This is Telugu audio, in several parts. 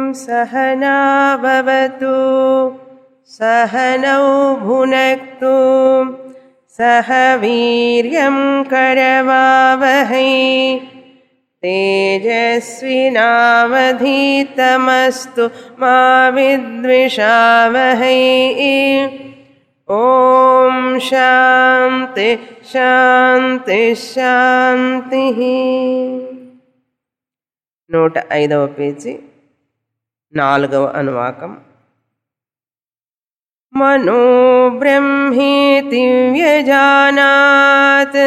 सहनाववतु सहनौ भुनक्तु सह वीर्यं करवावहै तेजस्विनावधीतमस्तु मा विद्विषावहै ॐ शान्ति శాంతి శాంతి నూట ఐదవ పేజీ నాలుగవ అనువాకం మనో బ్రహ్మేతి వ్యజానాత్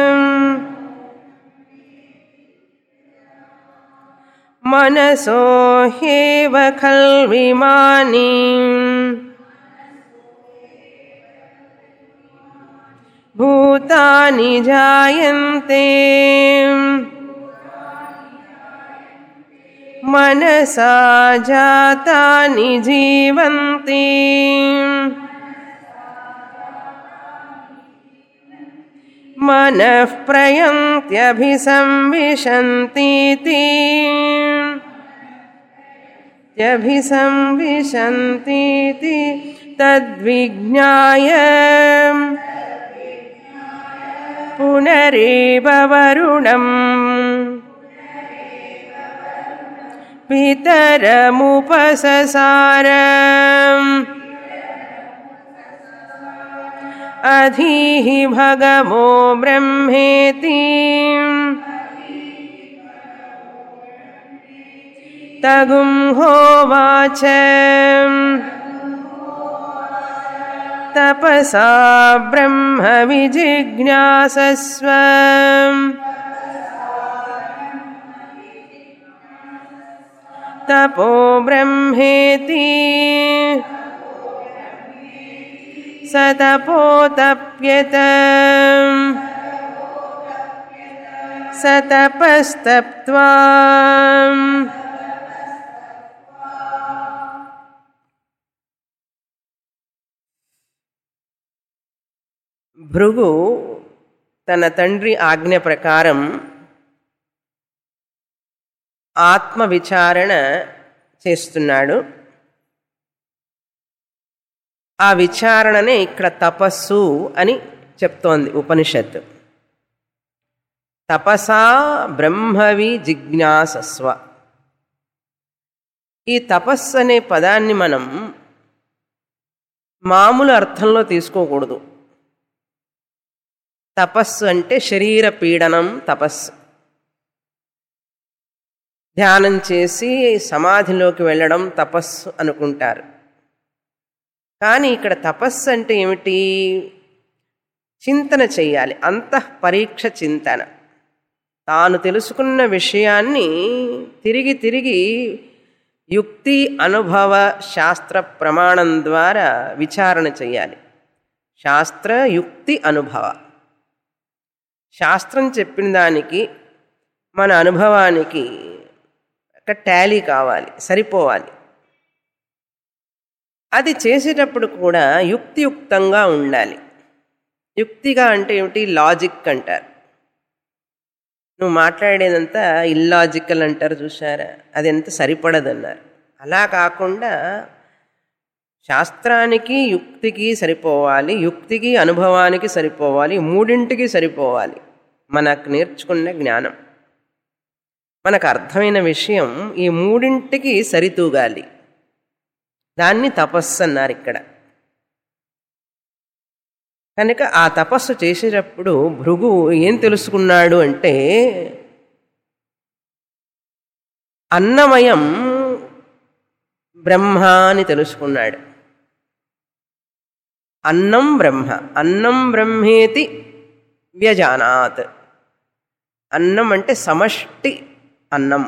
మనసో హ్యేవ ఖల్విమాని भूतानि जायन्ते मनसा जातानि जीवन्ति मनः प्रयन्त्यभिसंविशन्तीति त्यभिसंविशन्तीति तद्विज्ञाय पुनरेव वरुणम् पितरमुपससार अधीः भगवो ब्रह्मेति तगुं होवाच तपसा ब्रह्म विजिज्ञासस्व तपो ब्रह्मेति स तपोतप्यत स तपस्तप्त्वा భృగు తన తండ్రి ఆజ్ఞ ప్రకారం ఆత్మ విచారణ చేస్తున్నాడు ఆ విచారణనే ఇక్కడ తపస్సు అని చెప్తోంది ఉపనిషత్తు తపసా బ్రహ్మవి జిజ్ఞాసస్వ ఈ తపస్సు అనే పదాన్ని మనం మామూలు అర్థంలో తీసుకోకూడదు తపస్సు అంటే శరీర పీడనం తపస్సు ధ్యానం చేసి సమాధిలోకి వెళ్ళడం తపస్సు అనుకుంటారు కానీ ఇక్కడ తపస్సు అంటే ఏమిటి చింతన చెయ్యాలి అంతః పరీక్ష చింతన తాను తెలుసుకున్న విషయాన్ని తిరిగి తిరిగి యుక్తి అనుభవ శాస్త్ర ప్రమాణం ద్వారా విచారణ చెయ్యాలి శాస్త్ర యుక్తి అనుభవ శాస్త్రం చెప్పిన దానికి మన అనుభవానికి ఒక టాలీ కావాలి సరిపోవాలి అది చేసేటప్పుడు కూడా యుక్తియుక్తంగా ఉండాలి యుక్తిగా అంటే ఏమిటి లాజిక్ అంటారు నువ్వు మాట్లాడేదంతా ఇల్లాజికల్ అంటారు చూసారా అది ఎంత సరిపడదన్నారు అలా కాకుండా శాస్త్రానికి యుక్తికి సరిపోవాలి యుక్తికి అనుభవానికి సరిపోవాలి మూడింటికి సరిపోవాలి మనకు నేర్చుకున్న జ్ఞానం మనకు అర్థమైన విషయం ఈ మూడింటికి సరితూగాలి దాన్ని తపస్సు అన్నారు ఇక్కడ కనుక ఆ తపస్సు చేసేటప్పుడు భృగు ఏం తెలుసుకున్నాడు అంటే అన్నమయం బ్రహ్మ అని తెలుసుకున్నాడు అన్నం బ్రహ్మ అన్నం బ్రహ్మేతి వ్యజానాత్ అన్నం అంటే సమష్టి అన్నం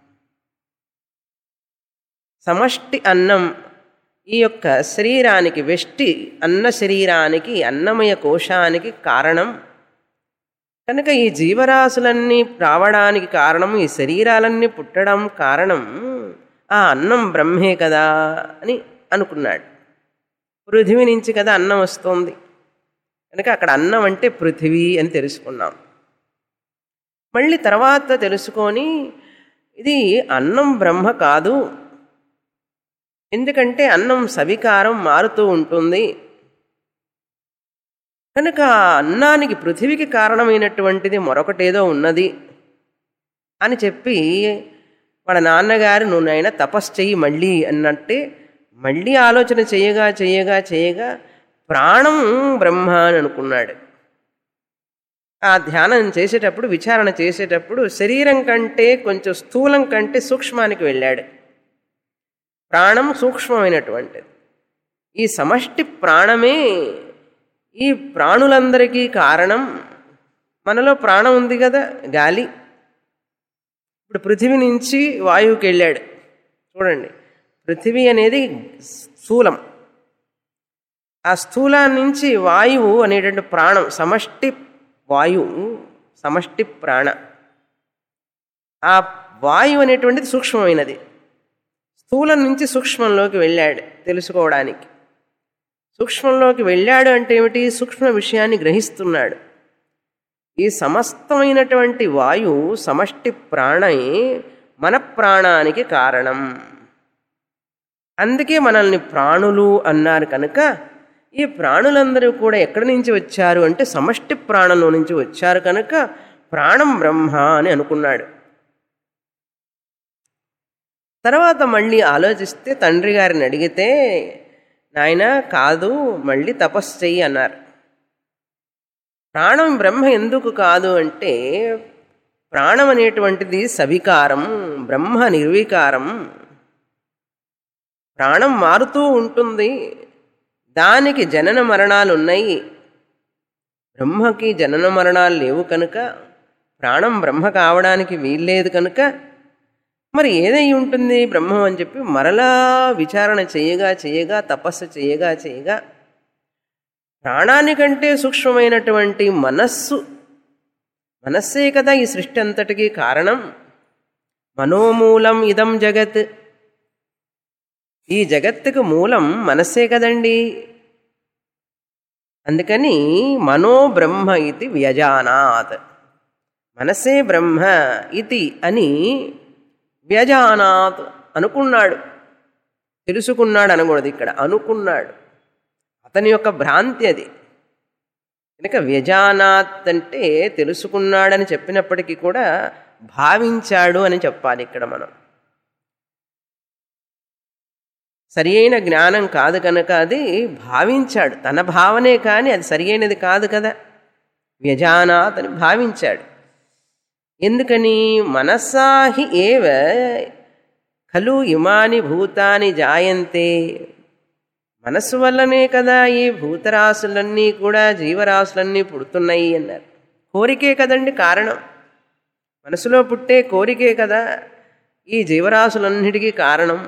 సమష్టి అన్నం ఈ యొక్క శరీరానికి వెష్టి అన్న శరీరానికి అన్నమయ కోశానికి కారణం కనుక ఈ జీవరాశులన్నీ రావడానికి కారణం ఈ శరీరాలన్నీ పుట్టడం కారణం ఆ అన్నం బ్రహ్మే కదా అని అనుకున్నాడు పృథివీ నుంచి కదా అన్నం వస్తుంది కనుక అక్కడ అన్నం అంటే పృథివీ అని తెలుసుకున్నాం మళ్ళీ తర్వాత తెలుసుకొని ఇది అన్నం బ్రహ్మ కాదు ఎందుకంటే అన్నం సవికారం మారుతూ ఉంటుంది కనుక ఆ అన్నానికి పృథివికి కారణమైనటువంటిది మరొకటేదో ఉన్నది అని చెప్పి వాళ్ళ నాన్నగారు నువ్వు నాయన తపస్సు చెయ్యి మళ్ళీ అన్నట్టే మళ్ళీ ఆలోచన చేయగా చేయగా చేయగా ప్రాణం బ్రహ్మ అని అనుకున్నాడు ఆ ధ్యానం చేసేటప్పుడు విచారణ చేసేటప్పుడు శరీరం కంటే కొంచెం స్థూలం కంటే సూక్ష్మానికి వెళ్ళాడు ప్రాణం సూక్ష్మమైనటువంటిది ఈ సమష్టి ప్రాణమే ఈ ప్రాణులందరికీ కారణం మనలో ప్రాణం ఉంది కదా గాలి ఇప్పుడు పృథివీ నుంచి వాయువుకి వెళ్ళాడు చూడండి పృథివీ అనేది స్థూలం ఆ స్థూలం నుంచి వాయువు అనేటువంటి ప్రాణం సమష్టి వాయువు సమష్టి ప్రాణ ఆ వాయువు అనేటువంటిది సూక్ష్మమైనది స్థూలం నుంచి సూక్ష్మంలోకి వెళ్ళాడు తెలుసుకోవడానికి సూక్ష్మంలోకి వెళ్ళాడు అంటే ఏమిటి సూక్ష్మ విషయాన్ని గ్రహిస్తున్నాడు ఈ సమస్తమైనటువంటి వాయువు సమష్టి ప్రాణే మన ప్రాణానికి కారణం అందుకే మనల్ని ప్రాణులు అన్నారు కనుక ఈ ప్రాణులందరూ కూడా ఎక్కడి నుంచి వచ్చారు అంటే సమష్టి ప్రాణంలో నుంచి వచ్చారు కనుక ప్రాణం బ్రహ్మ అని అనుకున్నాడు తర్వాత మళ్ళీ ఆలోచిస్తే తండ్రి గారిని అడిగితే నాయన కాదు మళ్ళీ తపస్సు చెయ్యి అన్నారు ప్రాణం బ్రహ్మ ఎందుకు కాదు అంటే ప్రాణం అనేటువంటిది సవికారం బ్రహ్మ నిర్వికారం ప్రాణం మారుతూ ఉంటుంది దానికి జనన మరణాలు ఉన్నాయి బ్రహ్మకి జనన మరణాలు లేవు కనుక ప్రాణం బ్రహ్మ కావడానికి వీల్లేదు కనుక మరి ఏదై ఉంటుంది బ్రహ్మం అని చెప్పి మరలా విచారణ చేయగా చేయగా తపస్సు చేయగా చేయగా ప్రాణానికంటే సూక్ష్మమైనటువంటి మనస్సు మనస్సే కదా ఈ సృష్టి అంతటికీ కారణం మనోమూలం ఇదం జగత్ ఈ జగత్తుకు మూలం మనస్సే కదండి అందుకని మనో బ్రహ్మ ఇది వ్యజానాత్ మనసే బ్రహ్మ ఇది అని వ్యజానాత్ అనుకున్నాడు తెలుసుకున్నాడు అనకూడదు ఇక్కడ అనుకున్నాడు అతని యొక్క భ్రాంతి అది కనుక వ్యజానాత్ అంటే తెలుసుకున్నాడని చెప్పినప్పటికీ కూడా భావించాడు అని చెప్పాలి ఇక్కడ మనం సరి అయిన జ్ఞానం కాదు కనుక అది భావించాడు తన భావనే కానీ అది సరి అయినది కాదు కదా వ్యజానాత్ అని భావించాడు ఎందుకని మనస్సాహి ఏవ ఖలు ఇమాని భూతాని జాయంతే మనస్సు వల్లనే కదా ఈ భూతరాశులన్నీ కూడా జీవరాశులన్నీ పుడుతున్నాయి అన్నారు కోరికే కదండి కారణం మనసులో పుట్టే కోరికే కదా ఈ జీవరాశులన్నిటికీ కారణం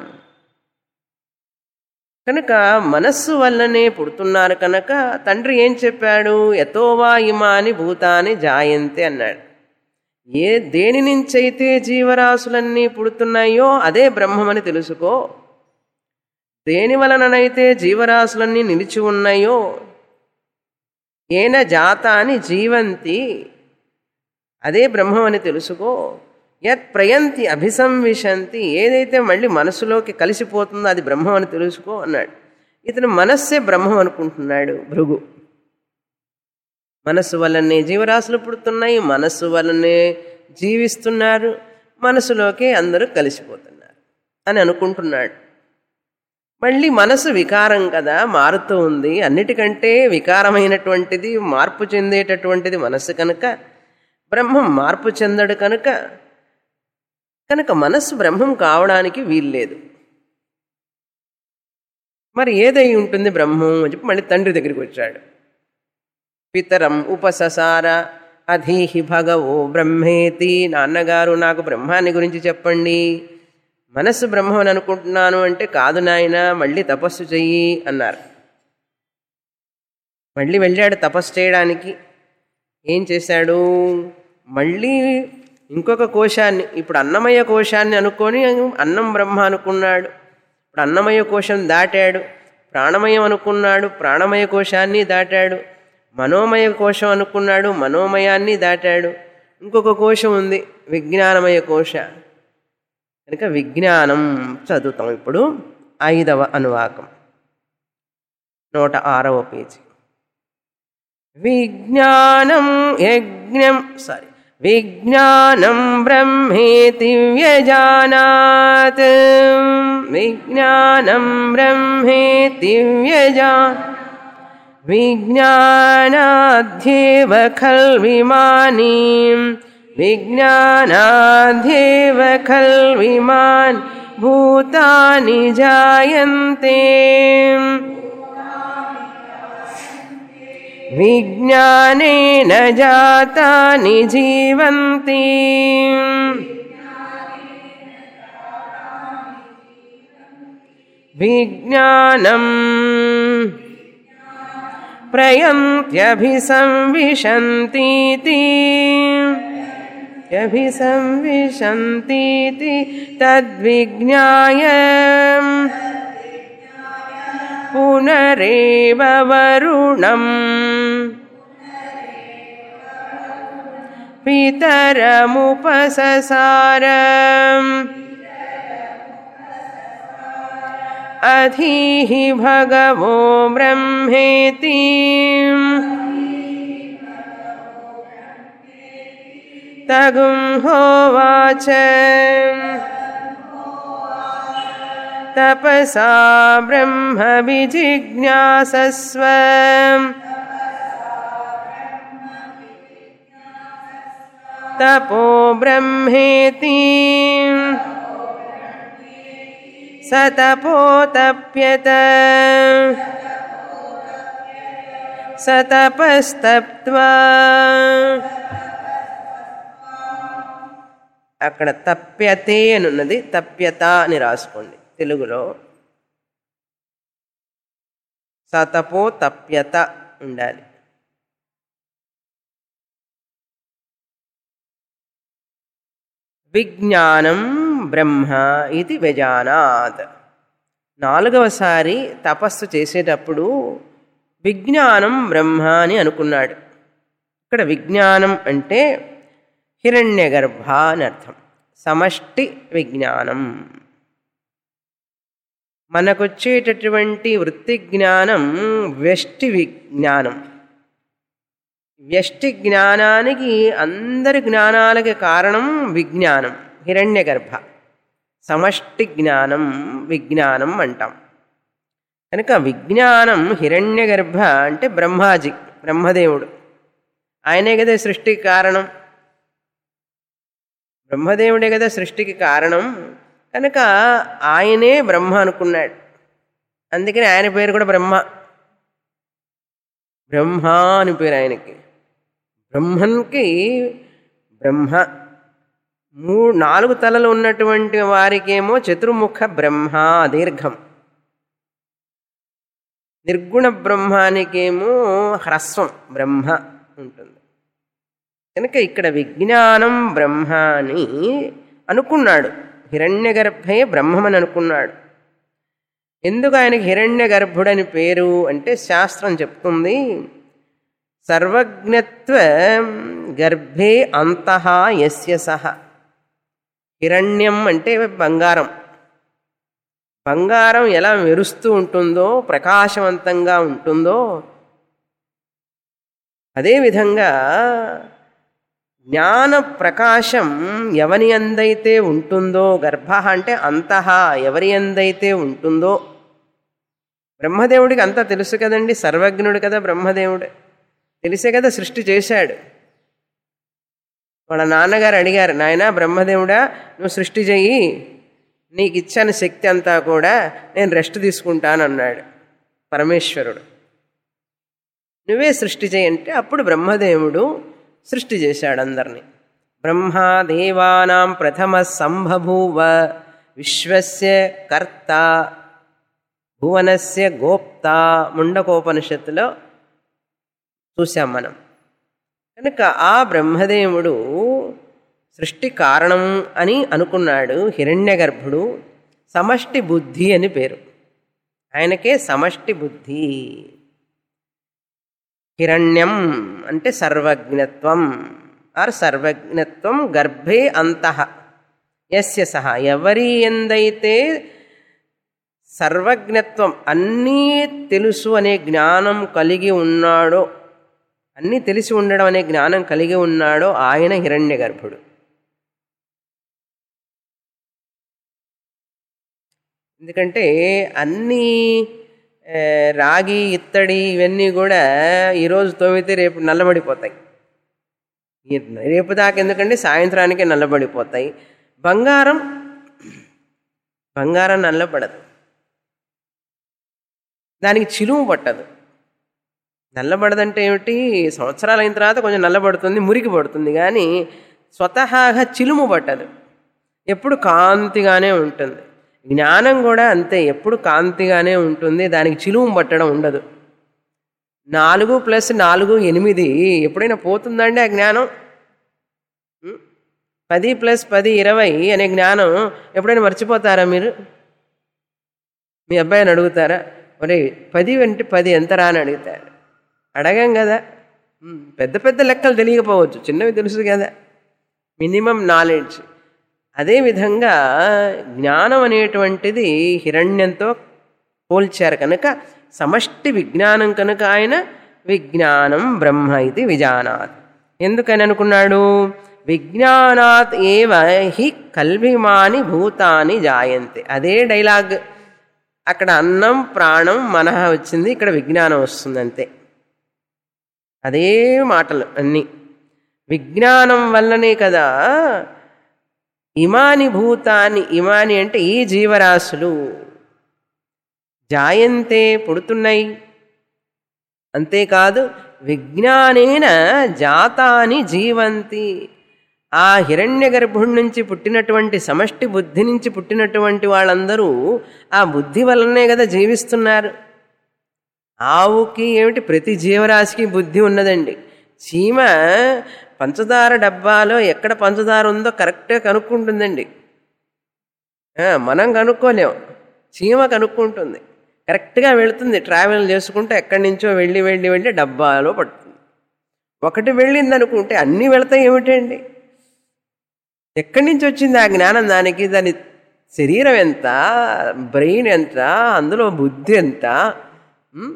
కనుక మనస్సు వల్లనే పుడుతున్నారు కనుక తండ్రి ఏం చెప్పాడు ఎతోవా ఇమాని భూతాని జాయంతే అన్నాడు ఏ దేని నుంచైతే జీవరాశులన్నీ పుడుతున్నాయో అదే బ్రహ్మమని తెలుసుకో దేని వలననైతే జీవరాశులన్నీ నిలిచి ఉన్నాయో ఏన జాతాని జీవంతి అదే బ్రహ్మమని తెలుసుకో యత్ ప్రయంతి అభిసంవిశంతి ఏదైతే మళ్ళీ మనసులోకి కలిసిపోతుందో అది బ్రహ్మం అని తెలుసుకో అన్నాడు ఇతను మనస్సే బ్రహ్మం అనుకుంటున్నాడు భృగు మనస్సు వల్లనే జీవరాశులు పుడుతున్నాయి మనస్సు వల్లనే జీవిస్తున్నారు మనసులోకి అందరూ కలిసిపోతున్నారు అని అనుకుంటున్నాడు మళ్ళీ మనసు వికారం కదా మారుతూ ఉంది అన్నిటికంటే వికారమైనటువంటిది మార్పు చెందేటటువంటిది మనస్సు కనుక బ్రహ్మం మార్పు చెందడు కనుక కనుక మనస్సు బ్రహ్మం కావడానికి వీల్లేదు మరి ఏదై ఉంటుంది బ్రహ్మం అని చెప్పి మళ్ళీ తండ్రి దగ్గరికి వచ్చాడు పితరం ఉపససార అధీహి భగవో బ్రహ్మేతి నాన్నగారు నాకు బ్రహ్మాన్ని గురించి చెప్పండి మనస్సు బ్రహ్మం అని అనుకుంటున్నాను అంటే కాదు నాయన మళ్ళీ తపస్సు చెయ్యి అన్నారు మళ్ళీ వెళ్ళాడు తపస్సు చేయడానికి ఏం చేశాడు మళ్ళీ ఇంకొక కోశాన్ని ఇప్పుడు అన్నమయ కోశాన్ని అనుకొని అన్నం బ్రహ్మ అనుకున్నాడు ఇప్పుడు అన్నమయ కోశం దాటాడు ప్రాణమయం అనుకున్నాడు ప్రాణమయ కోశాన్ని దాటాడు మనోమయ కోశం అనుకున్నాడు మనోమయాన్ని దాటాడు ఇంకొక కోశం ఉంది విజ్ఞానమయ కోశ కనుక విజ్ఞానం చదువుతాం ఇప్పుడు ఐదవ అనువాకం నూట ఆరవ పేజీ విజ్ఞానం యజ్ఞం సారీ విజ్ఞానం బ్రహ్మేతి వ్యజానాత్ విజ్ఞానం బ్రహ్మేతి వ్యజాన్ విజ్ఞానాధ్యేవ ఖల్విమాని విజ్ఞానాధ్యేవ ఖల్విమాన్ భూతాని జాయంతే విజ్ఞానేన జాతాని జీవంతి విజ్ఞానం ప్రయంత్యభిసంవిశంతీతి అభిసంవిశంతీతి తద్విజ్ఞాయ పునరేవ వరుణం పితరముపససార అధీహి భగవో బ్రహ్మేతి తగుం హోవాచ తపసా బ్రహ్మ విజిజ్ఞాసస్వ తపో బ్రహ్మేతి సతపోతప్యత సతపస్తప్త్వా అక్కడ తప్యతే అని ఉన్నది తప్యత అని రాసుకోండి తెలుగులో సతపో తప్యత ఉండాలి విజ్ఞానం బ్రహ్మ ఇది వ్యజానాత్ నాలుగవసారి తపస్సు చేసేటప్పుడు విజ్ఞానం బ్రహ్మ అని అనుకున్నాడు ఇక్కడ విజ్ఞానం అంటే హిరణ్యగర్భ అని అర్థం సమష్టి విజ్ఞానం మనకొచ్చేటటువంటి వృత్తి జ్ఞానం వ్యష్టి విజ్ఞానం వ్యష్టి జ్ఞానానికి అందరి జ్ఞానాలకి కారణం విజ్ఞానం హిరణ్యగర్భ సమష్టి జ్ఞానం విజ్ఞానం అంటాం కనుక విజ్ఞానం హిరణ్యగర్భ అంటే బ్రహ్మాజీ బ్రహ్మదేవుడు ఆయనే కదా సృష్టికి కారణం బ్రహ్మదేవుడే కదా సృష్టికి కారణం కనుక ఆయనే బ్రహ్మ అనుకున్నాడు అందుకని ఆయన పేరు కూడా బ్రహ్మ బ్రహ్మ అని పేరు ఆయనకి బ్రహ్మన్కి బ్రహ్మ మూడు నాలుగు తలలు ఉన్నటువంటి వారికేమో చతుర్ముఖ బ్రహ్మ దీర్ఘం నిర్గుణ బ్రహ్మానికేమో హ్రస్వం బ్రహ్మ ఉంటుంది కనుక ఇక్కడ విజ్ఞానం బ్రహ్మ అని అనుకున్నాడు హిరణ్య గర్భే బ్రహ్మమని అనుకున్నాడు ఎందుకు ఆయనకి హిరణ్య గర్భుడని పేరు అంటే శాస్త్రం చెప్తుంది సర్వజ్ఞత్వ గర్భే అంతః యస్య సహ హిరణ్యం అంటే బంగారం బంగారం ఎలా మెరుస్తూ ఉంటుందో ప్రకాశవంతంగా ఉంటుందో అదేవిధంగా జ్ఞాన ప్రకాశం ఎవని అందైతే ఉంటుందో గర్భ అంటే అంతః ఎవరి అందైతే ఉంటుందో బ్రహ్మదేవుడికి అంతా తెలుసు కదండి సర్వజ్ఞుడు కదా బ్రహ్మదేవుడు తెలిసే కదా సృష్టి చేశాడు వాళ్ళ నాన్నగారు అడిగారు నాయన బ్రహ్మదేవుడా నువ్వు సృష్టి చెయ్యి నీకు ఇచ్చాను శక్తి అంతా కూడా నేను రెస్ట్ తీసుకుంటాను అన్నాడు పరమేశ్వరుడు నువ్వే సృష్టి చేయంటే అప్పుడు బ్రహ్మదేవుడు సృష్టి చేశాడు అందరినీ బ్రహ్మా దేవానాం ప్రథమ సంభభూవ విశ్వస్య కర్త భువనస్య గోప్త ముండకోపనిషత్తులో చూసాం మనం కనుక ఆ బ్రహ్మదేవుడు సృష్టి కారణం అని అనుకున్నాడు హిరణ్యగర్భుడు సమష్టి బుద్ధి అని పేరు ఆయనకే సమష్టి బుద్ధి హిరణ్యం అంటే సర్వజ్ఞత్వం ఆర్ సర్వజ్ఞత్వం గర్భే అంతః యస్య సహ ఎవరి ఎందైతే సర్వజ్ఞత్వం అన్నీ తెలుసు అనే జ్ఞానం కలిగి ఉన్నాడో అన్నీ తెలిసి ఉండడం అనే జ్ఞానం కలిగి ఉన్నాడో ఆయన హిరణ్య గర్భుడు ఎందుకంటే అన్నీ ఆ, రాగి ఇత్తడి ఇవన్నీ కూడా ఈరోజు తోమితే రేపు నల్లబడిపోతాయి ఈ రేపు దాకా ఎందుకంటే సాయంత్రానికే నల్లబడిపోతాయి బంగారం బంగారం నల్లబడదు దానికి చిలుము పట్టదు నల్లబడదంటే ఏమిటి సంవత్సరాలు అయిన తర్వాత కొంచెం నల్లబడుతుంది మురికి పడుతుంది కానీ స్వతహాగా చిలుము పట్టదు ఎప్పుడు కాంతిగానే ఉంటుంది జ్ఞానం కూడా అంతే ఎప్పుడు కాంతిగానే ఉంటుంది దానికి చిలుము పట్టడం ఉండదు నాలుగు ప్లస్ నాలుగు ఎనిమిది ఎప్పుడైనా పోతుందండి ఆ జ్ఞానం ఉం? పది ప్లస్ పది ఇరవై అనే జ్ఞానం ఎప్పుడైనా మర్చిపోతారా మీరు మీ అబ్బాయిని అడుగుతారా ఒరే పది అంటే పది ఎంతరా అని అడుగుతారు అడగం కదా ఉం, పెద్ద పెద్ద లెక్కలు తెలియకపోవచ్చు చిన్నవి తెలుసు కదా మినిమం నాలెడ్జ్ అదేవిధంగా జ్ఞానం అనేటువంటిది హిరణ్యంతో పోల్చారు కనుక సమష్టి విజ్ఞానం కనుక ఆయన విజ్ఞానం బ్రహ్మ ఇది విజానాత్ ఎందుకని అనుకున్నాడు విజ్ఞానాత్ ఏవ హి కల్విమాని భూతాని జాయంతే అదే డైలాగ్ అక్కడ అన్నం ప్రాణం మనహ వచ్చింది ఇక్కడ విజ్ఞానం వస్తుంది అంతే అదే మాటలు అన్నీ విజ్ఞానం వల్లనే కదా ఇమాని భూతాన్ని ఇమాని అంటే ఈ జీవరాశులు జాయంతే పుడుతున్నాయి అంతేకాదు విజ్ఞానేన జాతాని జీవంతి ఆ హిరణ్య గర్భుడి నుంచి పుట్టినటువంటి సమష్టి బుద్ధి నుంచి పుట్టినటువంటి వాళ్ళందరూ ఆ బుద్ధి వల్లనే కదా జీవిస్తున్నారు ఆవుకి ఏమిటి ప్రతి జీవరాశికి బుద్ధి ఉన్నదండి చీమ పంచదార డబ్బాలో ఎక్కడ పంచదార ఉందో కరెక్ట్గా కనుక్కుంటుందండి ఆ, మనం కనుక్కోలేం చీమ కనుక్కుంటుంది కరెక్ట్గా వెళుతుంది ట్రావెల్ చేసుకుంటూ ఎక్కడి నుంచో వెళ్ళి వెళ్ళి వెళ్ళి డబ్బాలో పడుతుంది ఒకటి వెళ్ళింది అనుకుంటే అన్నీ వెళతాయి ఏమిటండి ఎక్కడి నుంచి వచ్చింది ఆ జ్ఞానం దానికి దాని శరీరం ఎంత బ్రెయిన్ ఎంత అందులో బుద్ధి ఎంత ఉం?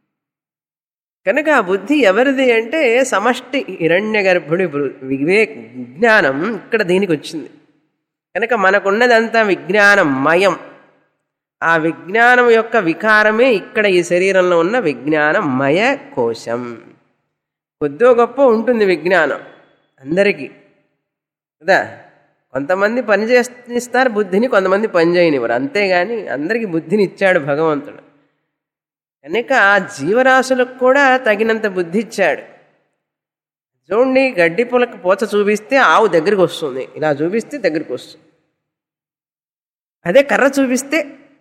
కనుక ఆ బుద్ధి ఎవరిది అంటే సమష్టి హిరణ్య గర్భుడి వివేక్ విజ్ఞానం ఇక్కడ దీనికి వచ్చింది కనుక మనకున్నదంతా విజ్ఞానం మయం ఆ విజ్ఞానం యొక్క వికారమే ఇక్కడ ఈ శరీరంలో ఉన్న విజ్ఞానమయ కోశం కొద్దో గొప్ప ఉంటుంది విజ్ఞానం అందరికీ కదా కొంతమంది పని చేస్తారు బుద్ధిని కొంతమంది పని చేయనివ్వరు అంతేగాని అందరికీ బుద్ధిని ఇచ్చాడు భగవంతుడు కనుక ఆ జీవరాశులకు కూడా తగినంత బుద్ధి ఇచ్చాడు చూడండి గడ్డి పులకు పోచ చూపిస్తే ఆవు దగ్గరికి వస్తుంది ఇలా చూపిస్తే దగ్గరికి వస్తుంది అదే కర్ర చూపిస్తే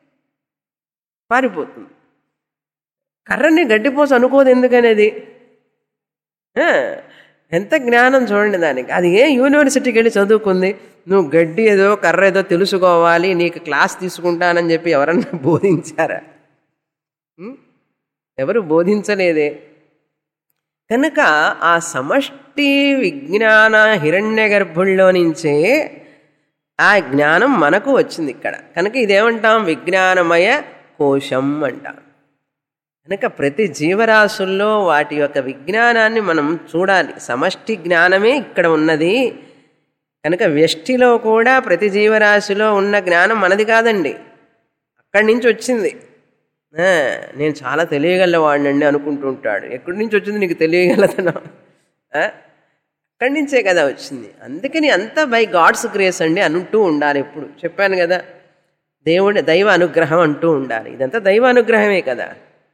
పారిపోతుంది కర్రని గడ్డిపోస అనుకోదు ఎందుకనేది ఆ, ఎంత జ్ఞానం చూడండి దానికి అది ఏ యూనివర్సిటీకి వెళ్ళి చదువుకుంది నువ్వు గడ్డి ఏదో కర్ర ఏదో తెలుసుకోవాలి నీకు క్లాస్ తీసుకుంటానని చెప్పి ఎవరన్నా బోధించారా ఉం? ఎవరు బోధించలేదే కనుక ఆ సమష్టి విజ్ఞాన హిరణ్య గర్భుల్లో నుంచే ఆ జ్ఞానం మనకు వచ్చింది ఇక్కడ కనుక ఇదేమంటాం విజ్ఞానమయ కోశం అంటాం కనుక ప్రతి జీవరాశుల్లో వాటి యొక్క విజ్ఞానాన్ని మనం చూడాలి సమష్టి జ్ఞానమే ఇక్కడ ఉన్నది కనుక వ్యష్టిలో కూడా ప్రతి జీవరాశిలో ఉన్న జ్ఞానం మనది కాదండి అక్కడి నుంచి వచ్చింది ఆ, నేను చాలా తెలియగలవాడినండి అనుకుంటూ ఉంటాడు ఎక్కడి నుంచి వచ్చింది నీకు తెలియగలదనా ఆ? అక్కడి నుంచే కదా వచ్చింది అందుకని అంతా బై గాడ్స్ గ్రేస్ అండి అంటూ ఉండాలి ఎప్పుడు చెప్పాను కదా దేవుడి దైవ అనుగ్రహం అంటూ ఉండాలి ఇదంతా దైవ అనుగ్రహమే కదా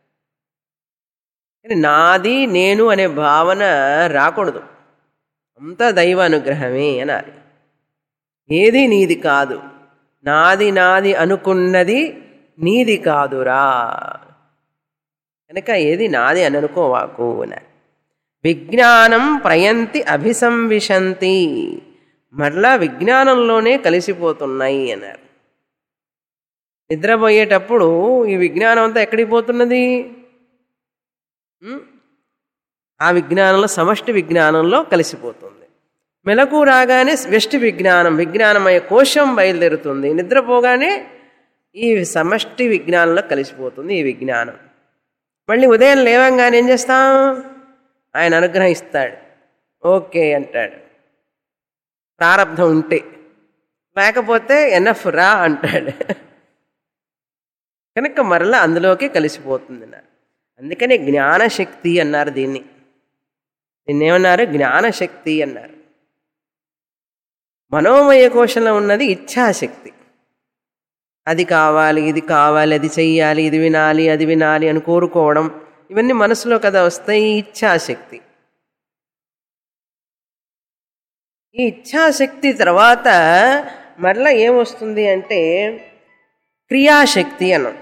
కానీ నాది నేను అనే భావన రాకూడదు అంతా దైవ అనుగ్రహమే అనాలి ఏది నీది కాదు నాది నాది అనుకున్నది నీది కాదురా కనుక ఏది నాది అని అనుకోవాకు అన్నారు విజ్ఞానం ప్రయంతి అభిసంవిశంతి మరలా విజ్ఞానంలోనే కలిసిపోతున్నాయి అన్నారు నిద్రపోయేటప్పుడు ఈ విజ్ఞానం అంతా ఎక్కడికి పోతున్నది ఉం? ఆ విజ్ఞానంలో సమష్టి విజ్ఞానంలో కలిసిపోతుంది మెలకు రాగానే వ్యష్టి విజ్ఞానం విజ్ఞానమయ కోశం బయలుదేరుతుంది నిద్రపోగానే ఈ సమష్టి విజ్ఞానంలో కలిసిపోతుంది ఈ విజ్ఞానం మళ్ళీ ఉదయం లేవంగానే ఏం చేస్తాం ఆయన అనుగ్రహం ఇస్తాడు ఓకే అంటాడు ప్రారంధం ఉంటే లేకపోతే ఎనఫ్ రా అంటాడు కనుక మరలా అందులోకి కలిసిపోతుంది అన్నారు అందుకనే జ్ఞానశక్తి అన్నారు దీన్ని దీన్ని ఏమన్నారు జ్ఞానశక్తి అన్నారు మనోమయ కోశంలో ఉన్నది ఇచ్ఛాశక్తి అది కావాలి ఇది కావాలి అది చెయ్యాలి ఇది వినాలి అది వినాలి అని కోరుకోవడం ఇవన్నీ మనసులో కదా వస్తాయి ఈ ఇచ్ఛాశక్తి ఈ ఇచ్ఛాశక్తి తర్వాత మరలా ఏమొస్తుంది అంటే క్రియాశక్తి అన్నాం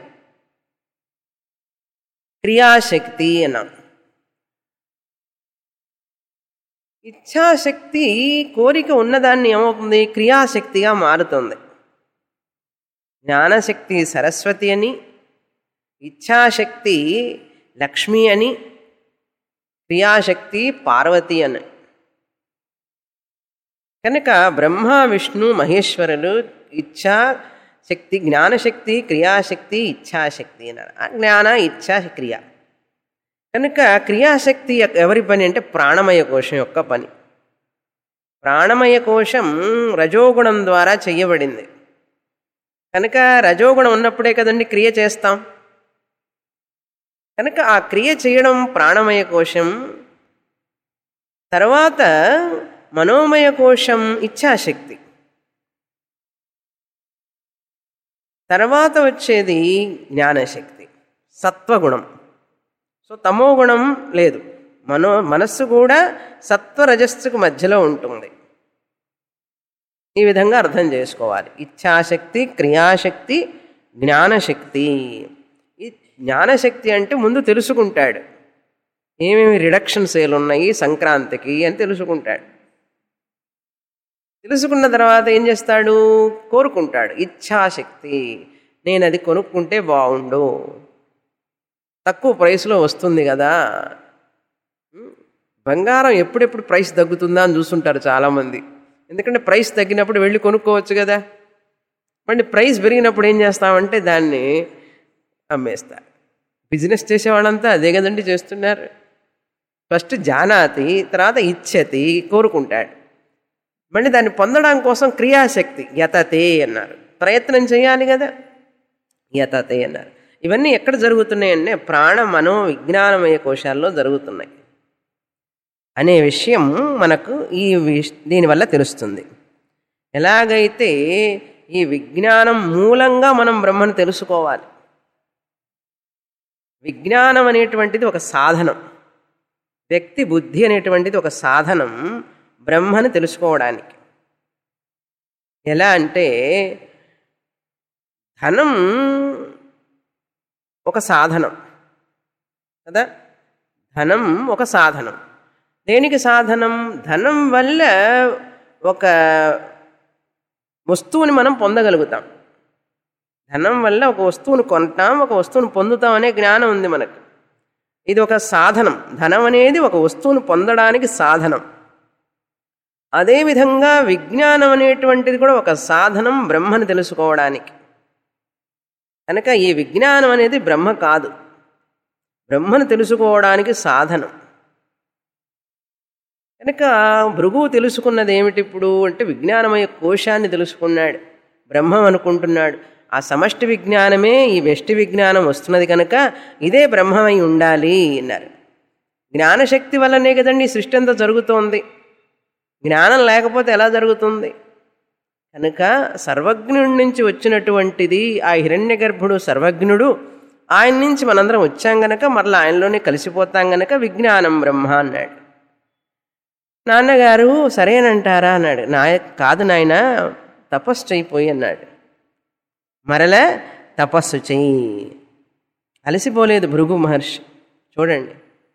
క్రియాశక్తి అన్నాం ఇచ్ఛాశక్తి కోరిక ఉన్నదాన్ని ఏమవుతుంది క్రియాశక్తిగా మారుతుంది జ్ఞానశక్తి సరస్వతి అని ఇచ్ఛాశక్తి లక్ష్మి అని క్రియాశక్తి పార్వతి అని కనుక బ్రహ్మ విష్ణు మహేశ్వరులు ఇచ్ఛా శక్తి జ్ఞానశక్తి క్రియాశక్తి ఇచ్ఛాశక్తి అన్నారు ఆ జ్ఞాన ఇచ్ఛా క్రియ కనుక క్రియాశక్తి యొక్క ఎవరి పని అంటే ప్రాణమయ కోశం యొక్క పని ప్రాణమయ కోశం రజోగుణం ద్వారా చెయ్యబడింది కనుక రజోగుణం ఉన్నప్పుడే కదండి క్రియ చేస్తాం కనుక ఆ క్రియ చేయడం ప్రాణమయ కోశం తర్వాత మనోమయ కోశం ఇచ్ఛాశక్తి తర్వాత వచ్చేది జ్ఞానశక్తి సత్వగుణం సో తమో గుణం లేదు మనో మనస్సు కూడా సత్వరజస్సుకు మధ్యలో ఉంటుంది ఈ విధంగా అర్థం చేసుకోవాలి ఇచ్ఛాశక్తి క్రియాశక్తి జ్ఞానశక్తి ఈ జ్ఞానశక్తి అంటే ముందు తెలుసుకుంటాడు ఏమేమి రిడక్షన్ సేల్ ఉన్నాయి సంక్రాంతికి అని తెలుసుకుంటాడు తెలుసుకున్న తర్వాత ఏం చేస్తాడు కోరుకుంటాడు ఇచ్ఛాశక్తి నేను అది కొనుక్కుంటే బాగుండు తక్కువ ప్రైస్లో వస్తుంది కదా బంగారం ఎప్పుడెప్పుడు ప్రైస్ తగ్గుతుందా అని చూస్తుంటారు చాలామంది ఎందుకంటే ప్రైస్ తగ్గినప్పుడు వెళ్ళి కొనుక్కోవచ్చు కదా మళ్ళీ ప్రైస్ పెరిగినప్పుడు ఏం చేస్తామంటే దాన్ని అమ్మేస్తారు బిజినెస్ చేసేవాళ్ళంతా అదే కదండి చేస్తున్నారు ఫస్ట్ జానాతి తర్వాత ఇచ్చతి కోరుకుంటాడు మళ్ళీ దాన్ని పొందడం కోసం క్రియాశక్తి యతతే అన్నారు ప్రయత్నం చేయాలి కదా యతతే అన్నారు ఇవన్నీ ఎక్కడ జరుగుతున్నాయంటే ప్రాణ మనో విజ్ఞానమయ కోశాల్లో జరుగుతున్నాయి అనే విషయం మనకు ఈ విష్ దీనివల్ల తెలుస్తుంది ఎలాగైతే ఈ విజ్ఞానం మూలంగా మనం బ్రహ్మను తెలుసుకోవాలి విజ్ఞానం అనేటువంటిది ఒక సాధనం వ్యక్తి బుద్ధి అనేటువంటిది ఒక సాధనం బ్రహ్మను తెలుసుకోవడానికి ఎలా అంటే ధనం ఒక సాధనం కదా ధనం ఒక సాధనం దేనికి సాధనం ధనం వల్ల ఒక వస్తువుని మనం పొందగలుగుతాం ధనం వల్ల ఒక వస్తువును కొంటాం ఒక వస్తువును పొందుతాం అనే జ్ఞానం ఉంది మనకు ఇది ఒక సాధనం ధనం అనేది ఒక వస్తువును పొందడానికి సాధనం అదేవిధంగా విజ్ఞానం అనేటువంటిది కూడా ఒక సాధనం బ్రహ్మను తెలుసుకోవడానికి కనుక ఈ విజ్ఞానం అనేది బ్రహ్మ కాదు బ్రహ్మను తెలుసుకోవడానికి సాధనం కనుక భృగువు తెలుసుకున్నది ఏమిటి ఇప్పుడు అంటే విజ్ఞానమయ కోశాన్ని తెలుసుకున్నాడు బ్రహ్మం అనుకుంటున్నాడు ఆ సమష్టి విజ్ఞానమే ఈ వెష్టి విజ్ఞానం వస్తున్నది కనుక ఇదే బ్రహ్మమై ఉండాలి అన్నారు జ్ఞానశక్తి వల్లనే కదండి ఈ సృష్టి అంతా జరుగుతోంది జ్ఞానం లేకపోతే ఎలా జరుగుతుంది కనుక సర్వజ్ఞుడి నుంచి వచ్చినటువంటిది ఆ హిరణ్య గర్భుడు సర్వజ్ఞుడు ఆయన నుంచి మనందరం వచ్చాం గనక మరలా ఆయనలోనే కలిసిపోతాం గనక విజ్ఞానం బ్రహ్మ అన్నాడు నాన్నగారు సరేనంటారా అన్నాడు నా కాదు నాయన తపస్సు చేయిపోయి అన్నాడు మరల తపస్సు చెయ్యి అలసిపోలేదు భృగు మహర్షి చూడండి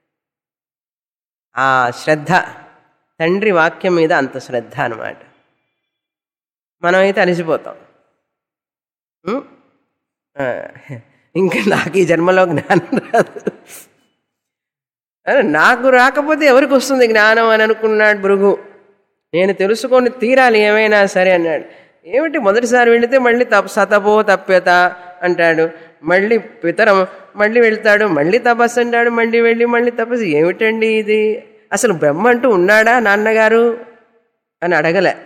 ఆ శ్రద్ధ తండ్రి వాక్యం మీద అంత శ్రద్ధ అనమాట మనమైతే అలసిపోతాం ఉం? ఆ, ఇంకా నాకు ఈ జన్మలో జ్ఞానం రాదు అరే, నాకు రాకపోతే ఎవరికి వస్తుంది జ్ఞానం అని అనుకున్నాడు భృగు నేను తెలుసుకొని తీరాలి ఏమైనా సరే అన్నాడు ఏమిటి మొదటిసారి వెళితే మళ్ళీ తప సతపో తప్యత అంటాడు మళ్ళీ పితరం మళ్ళీ వెళ్తాడు మళ్ళీ తపస్సు అంటాడు మళ్ళీ వెళ్ళి మళ్ళీ తపస్సు ఏమిటండి ఇది అసలు బ్రహ్మ అంటూ ఉన్నాడా నాన్నగారు అని అడగలే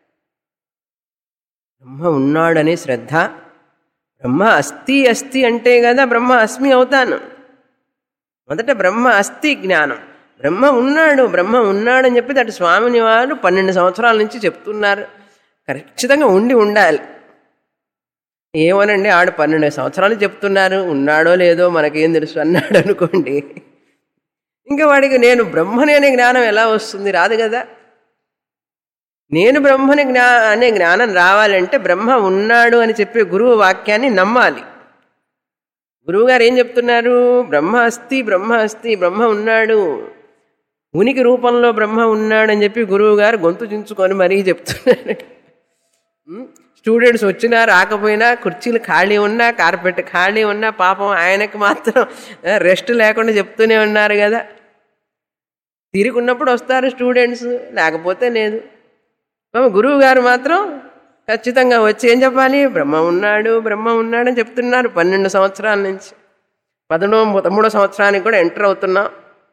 బ్రహ్మ ఉన్నాడనే శ్రద్ధ బ్రహ్మ అస్థి అస్థి అంటే కదా బ్రహ్మ అస్మి అవుతాను మొదట బ్రహ్మ అస్థి జ్ఞానం బ్రహ్మ ఉన్నాడు బ్రహ్మ ఉన్నాడని చెప్పి అటు స్వామిని వారు పన్నెండు సంవత్సరాల నుంచి చెప్తున్నారు ఖచ్చితంగా ఉండి ఉండాలి ఏమోనండి ఆడు పన్నెండు సంవత్సరాలు చెప్తున్నారు ఉన్నాడో లేదో మనకేం తెలుసు అన్నాడు అనుకోండి ఇంకా వాడికి నేను బ్రహ్మని అనే జ్ఞానం ఎలా వస్తుంది రాదు కదా నేను బ్రహ్మని జ్ఞా అనే జ్ఞానం రావాలంటే బ్రహ్మ ఉన్నాడు అని చెప్పే గురువు వాక్యాన్ని నమ్మాలి గురువుగారు ఏం చెప్తున్నారు బ్రహ్మ అస్తి బ్రహ్మ అస్తి బ్రహ్మ ఉన్నాడు ఉనికి రూపంలో బ్రహ్మ ఉన్నాడు అని చెప్పి గురువు గారు గొంతు చించుకొని మరీ చెప్తున్నారు ఉమ్, స్టూడెంట్స్ వచ్చినా రాకపోయినా కుర్చీలు ఖాళీ ఉన్నా కార్పెట్ ఖాళీ ఉన్నా పాపం ఆయనకి మాత్రం రెస్ట్ లేకుండా చెప్తూనే ఉన్నారు కదా తిరిగున్నప్పుడు వస్తారు స్టూడెంట్స్ లేకపోతే లేదు పాపం గురువు గారు మాత్రం ఖచ్చితంగా వచ్చి ఏం చెప్పాలి బ్రహ్మ ఉన్నాడు బ్రహ్మ ఉన్నాడు అని చెప్తున్నారు పన్నెండు సంవత్సరాల నుంచి పదమూడో పదమూడో సంవత్సరానికి కూడా ఎంటర్ అవుతున్నాం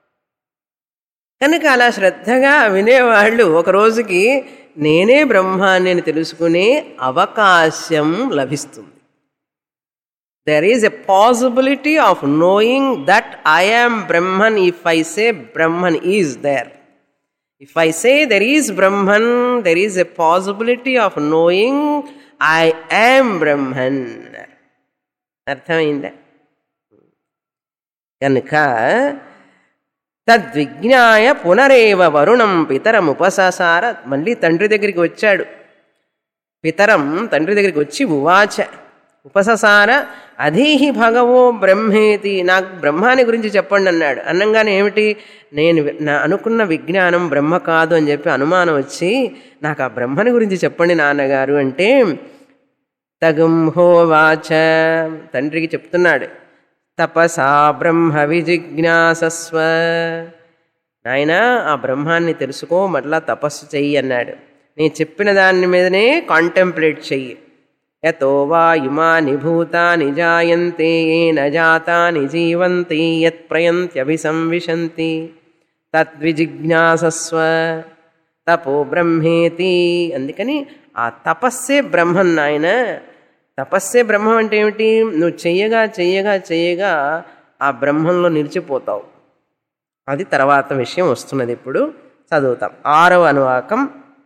కనుక అలా శ్రద్ధగా వినేవాళ్ళు ఒక రోజుకి నేనే బ్రహ్మాన్ని అని తెలుసుకునే అవకాశం లభిస్తుంది there is a possibility of knowing that I am Brahman if I say Brahman is there if I say there is Brahman there is a possibility of knowing I am Brahman అర్థమైందా కనుక తద్విజ్ఞాయ పునరేవ వరుణం పితరం ఉపససార మళ్ళీ తండ్రి దగ్గరికి వచ్చాడు పితరం తండ్రి దగ్గరికి వచ్చి ఉవాచ ఉపససార అధీహి భగవో బ్రహ్మేతి నాకు బ్రహ్మాని గురించి చెప్పండి అన్నాడు అన్నంగానే ఏమిటి నేను వి- నా అనుకున్న విజ్ఞానం బ్రహ్మ కాదు అని చెప్పి అనుమానం వచ్చి నాకు ఆ బ్రహ్మని గురించి చెప్పండి నాన్నగారు అంటే తగుం హోవాచ తండ్రికి చెప్తున్నాడు తపసా బ్రహ్మ విజిజ్ఞాసస్వ నాయన ఆ బ్రహ్మాన్ని తెలుసుకో మరలా తపస్సు చెయ్యి అన్నాడు నేను చెప్పిన దాని మీదనే కాంటెంప్లేట్ చెయ్యి యతో వా ఇమాని భూతాని జాయంతే ఏన జాతాని జీవంతి యత్ ప్రయంత్యభిసంవిశంతి తద్విజిజ్ఞాసస్వ తపో బ్రహ్మేతి అందుకని ఆ తపస్సే బ్రహ్మం నాయన తపస్సే బ్రహ్మం అంటే ఏమిటి నువ్వు చెయ్యగా చెయ్యగా చెయ్యగా ఆ బ్రహ్మంలో నిలిచిపోతావు అది తర్వాత విషయం వస్తున్నది ఇప్పుడు చదువుతాం ఆరవ అనువాకం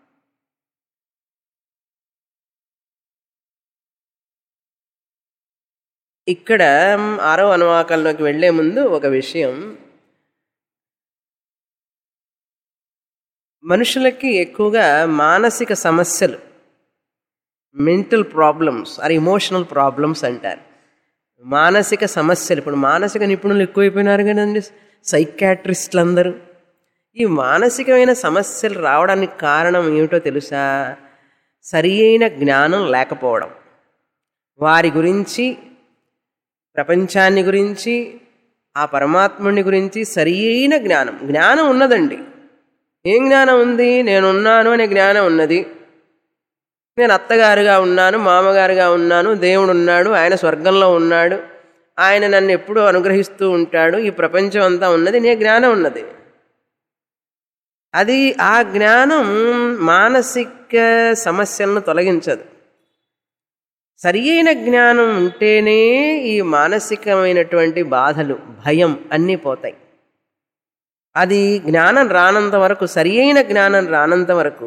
ఇక్కడ ఆరవ అనువాకంలోకి వెళ్లే ముందు ఒక విషయం మనుషులకి ఎక్కువగా మానసిక సమస్యలు mental problems or emotional problems అంటారు మానసిక సమస్యలు ఇప్పుడు మానసిక నిపుణులు ఎక్కువైపోయినారు కదండి సైకాట్రిస్టులు అందరూ ఈ మానసికమైన సమస్యలు రావడానికి కారణం ఏమిటో తెలుసా సరి అయిన జ్ఞానం లేకపోవడం వారి గురించి ప్రపంచాన్ని గురించి ఆ పరమాత్ముని గురించి సరి అయిన జ్ఞానం జ్ఞానం ఉన్నదండి ఏం జ్ఞానం ఉంది నేనున్నాను అనే జ్ఞానం ఉన్నది నేను అత్తగారుగా ఉన్నాను మామగారుగా ఉన్నాను దేవుడు ఉన్నాడు ఆయన స్వర్గంలో ఉన్నాడు ఆయన నన్ను ఎప్పుడూ అనుగ్రహిస్తూ ఉంటాడు ఈ ప్రపంచం అంతా ఉన్నది నే జ్ఞానం ఉన్నది అది ఆ జ్ఞానం మానసిక సమస్యలను తొలగించదు సరి అయిన జ్ఞానం ఉంటేనే ఈ మానసికమైనటువంటి బాధలు భయం అన్నీ పోతాయి అది జ్ఞానం రానంత వరకు సరి అయిన జ్ఞానం రానంత వరకు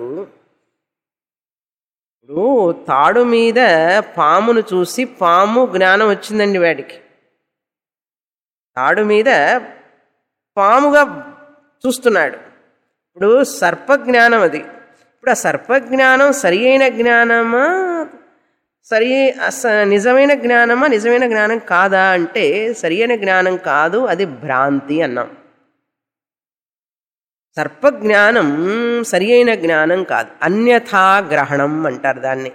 ఇప్పుడు తాడు మీద పామును చూసి పాము జ్ఞానం వచ్చిందండి వాడికి తాడు మీద పాముగా చూస్తున్నాడు ఇప్పుడు సర్పజ్ఞానం అది ఇప్పుడు ఆ సర్పజ్ఞానం సరి అయిన జ్ఞానమా సరి అస నిజమైన జ్ఞానమా నిజమైన జ్ఞానం కాదా అంటే సరి అయిన జ్ఞానం కాదు అది భ్రాంతి అన్నాం సర్పజ్ఞానం సరి అయిన జ్ఞానం కాదు అన్యథా గ్రహణం అంటారు దాన్ని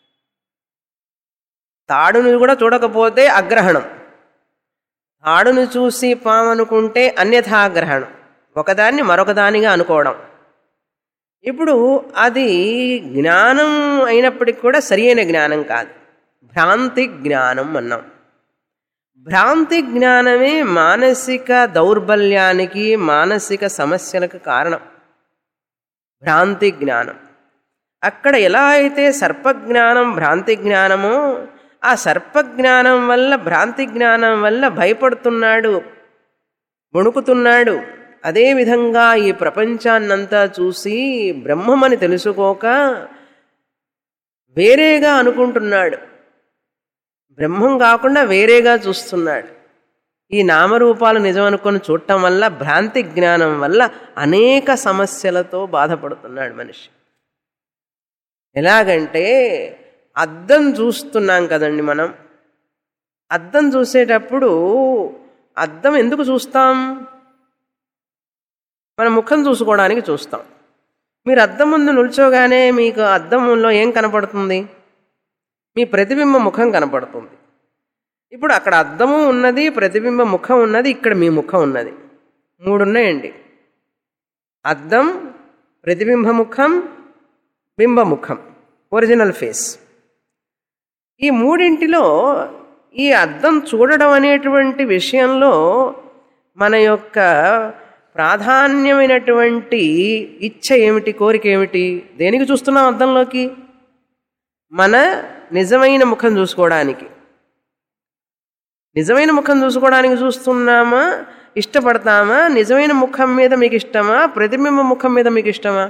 తాడుని కూడా చూడకపోతే అగ్రహణం తాడును చూసి పాము అనుకుంటే అన్యథాగ్రహణం ఒకదాన్ని మరొకదానిగా అనుకోవడం ఇప్పుడు అది జ్ఞానం అయినప్పటికీ కూడా సరి అయిన జ్ఞానం కాదు భ్రాంతి జ్ఞానం అన్నాం భ్రాంతి జ్ఞానమే మానసిక దౌర్బల్యానికి మానసిక సమస్యలకు కారణం భ్రాంతి జ్ఞానం అక్కడ ఎలా అయితే సర్పజ్ఞానం భ్రాంతి జ్ఞానమో ఆ సర్పజ్ఞానం వల్ల భ్రాంతి జ్ఞానం వల్ల భయపడుతున్నాడు వణుకుతున్నాడు అదేవిధంగా ఈ ప్రపంచాన్నంతా చూసి బ్రహ్మమని తెలుసుకోక వేరేగా అనుకుంటున్నాడు బ్రహ్మం కాకుండా వేరేగా చూస్తున్నాడు ఈ నామరూపాలు నిజం అనుకొని చూడటం వల్ల భ్రాంతి జ్ఞానం వల్ల అనేక సమస్యలతో బాధపడుతున్నాడు మనిషి ఎలాగంటే అద్దం చూస్తున్నాం కదండి మనం అద్దం చూసేటప్పుడు అద్దం ఎందుకు చూస్తాం మన ముఖం చూసుకోవడానికి చూస్తాం మీరు అద్దం ముందు నిల్చోగానే మీకు అద్దంలో ఏం కనపడుతుంది మీ ప్రతిబింబ ముఖం కనపడుతుంది ఇప్పుడు అక్కడ అద్దము ఉన్నది ప్రతిబింబ ముఖం ఉన్నది ఇక్కడ మీ ముఖం ఉన్నది మూడు ఉన్నాయండి అద్దం ప్రతిబింబ ముఖం బింబముఖం ఒరిజినల్ ఫేస్ ఈ మూడింటిలో ఈ అద్దం చూడడం అనేటువంటి విషయంలో మన యొక్క ప్రాధాన్యమైనటువంటి ఇచ్చ ఏమిటి కోరిక ఏమిటి దేనికి చూస్తున్నాం అద్దంలోకి మన నిజమైన ముఖం చూసుకోవడానికి నిజమైన ముఖం చూసుకోవడానికి చూస్తున్నామా ఇష్టపడతామా నిజమైన ముఖం మీద మీకు ఇష్టమా ప్రతిబింబ ముఖం మీద మీకు ఇష్టమా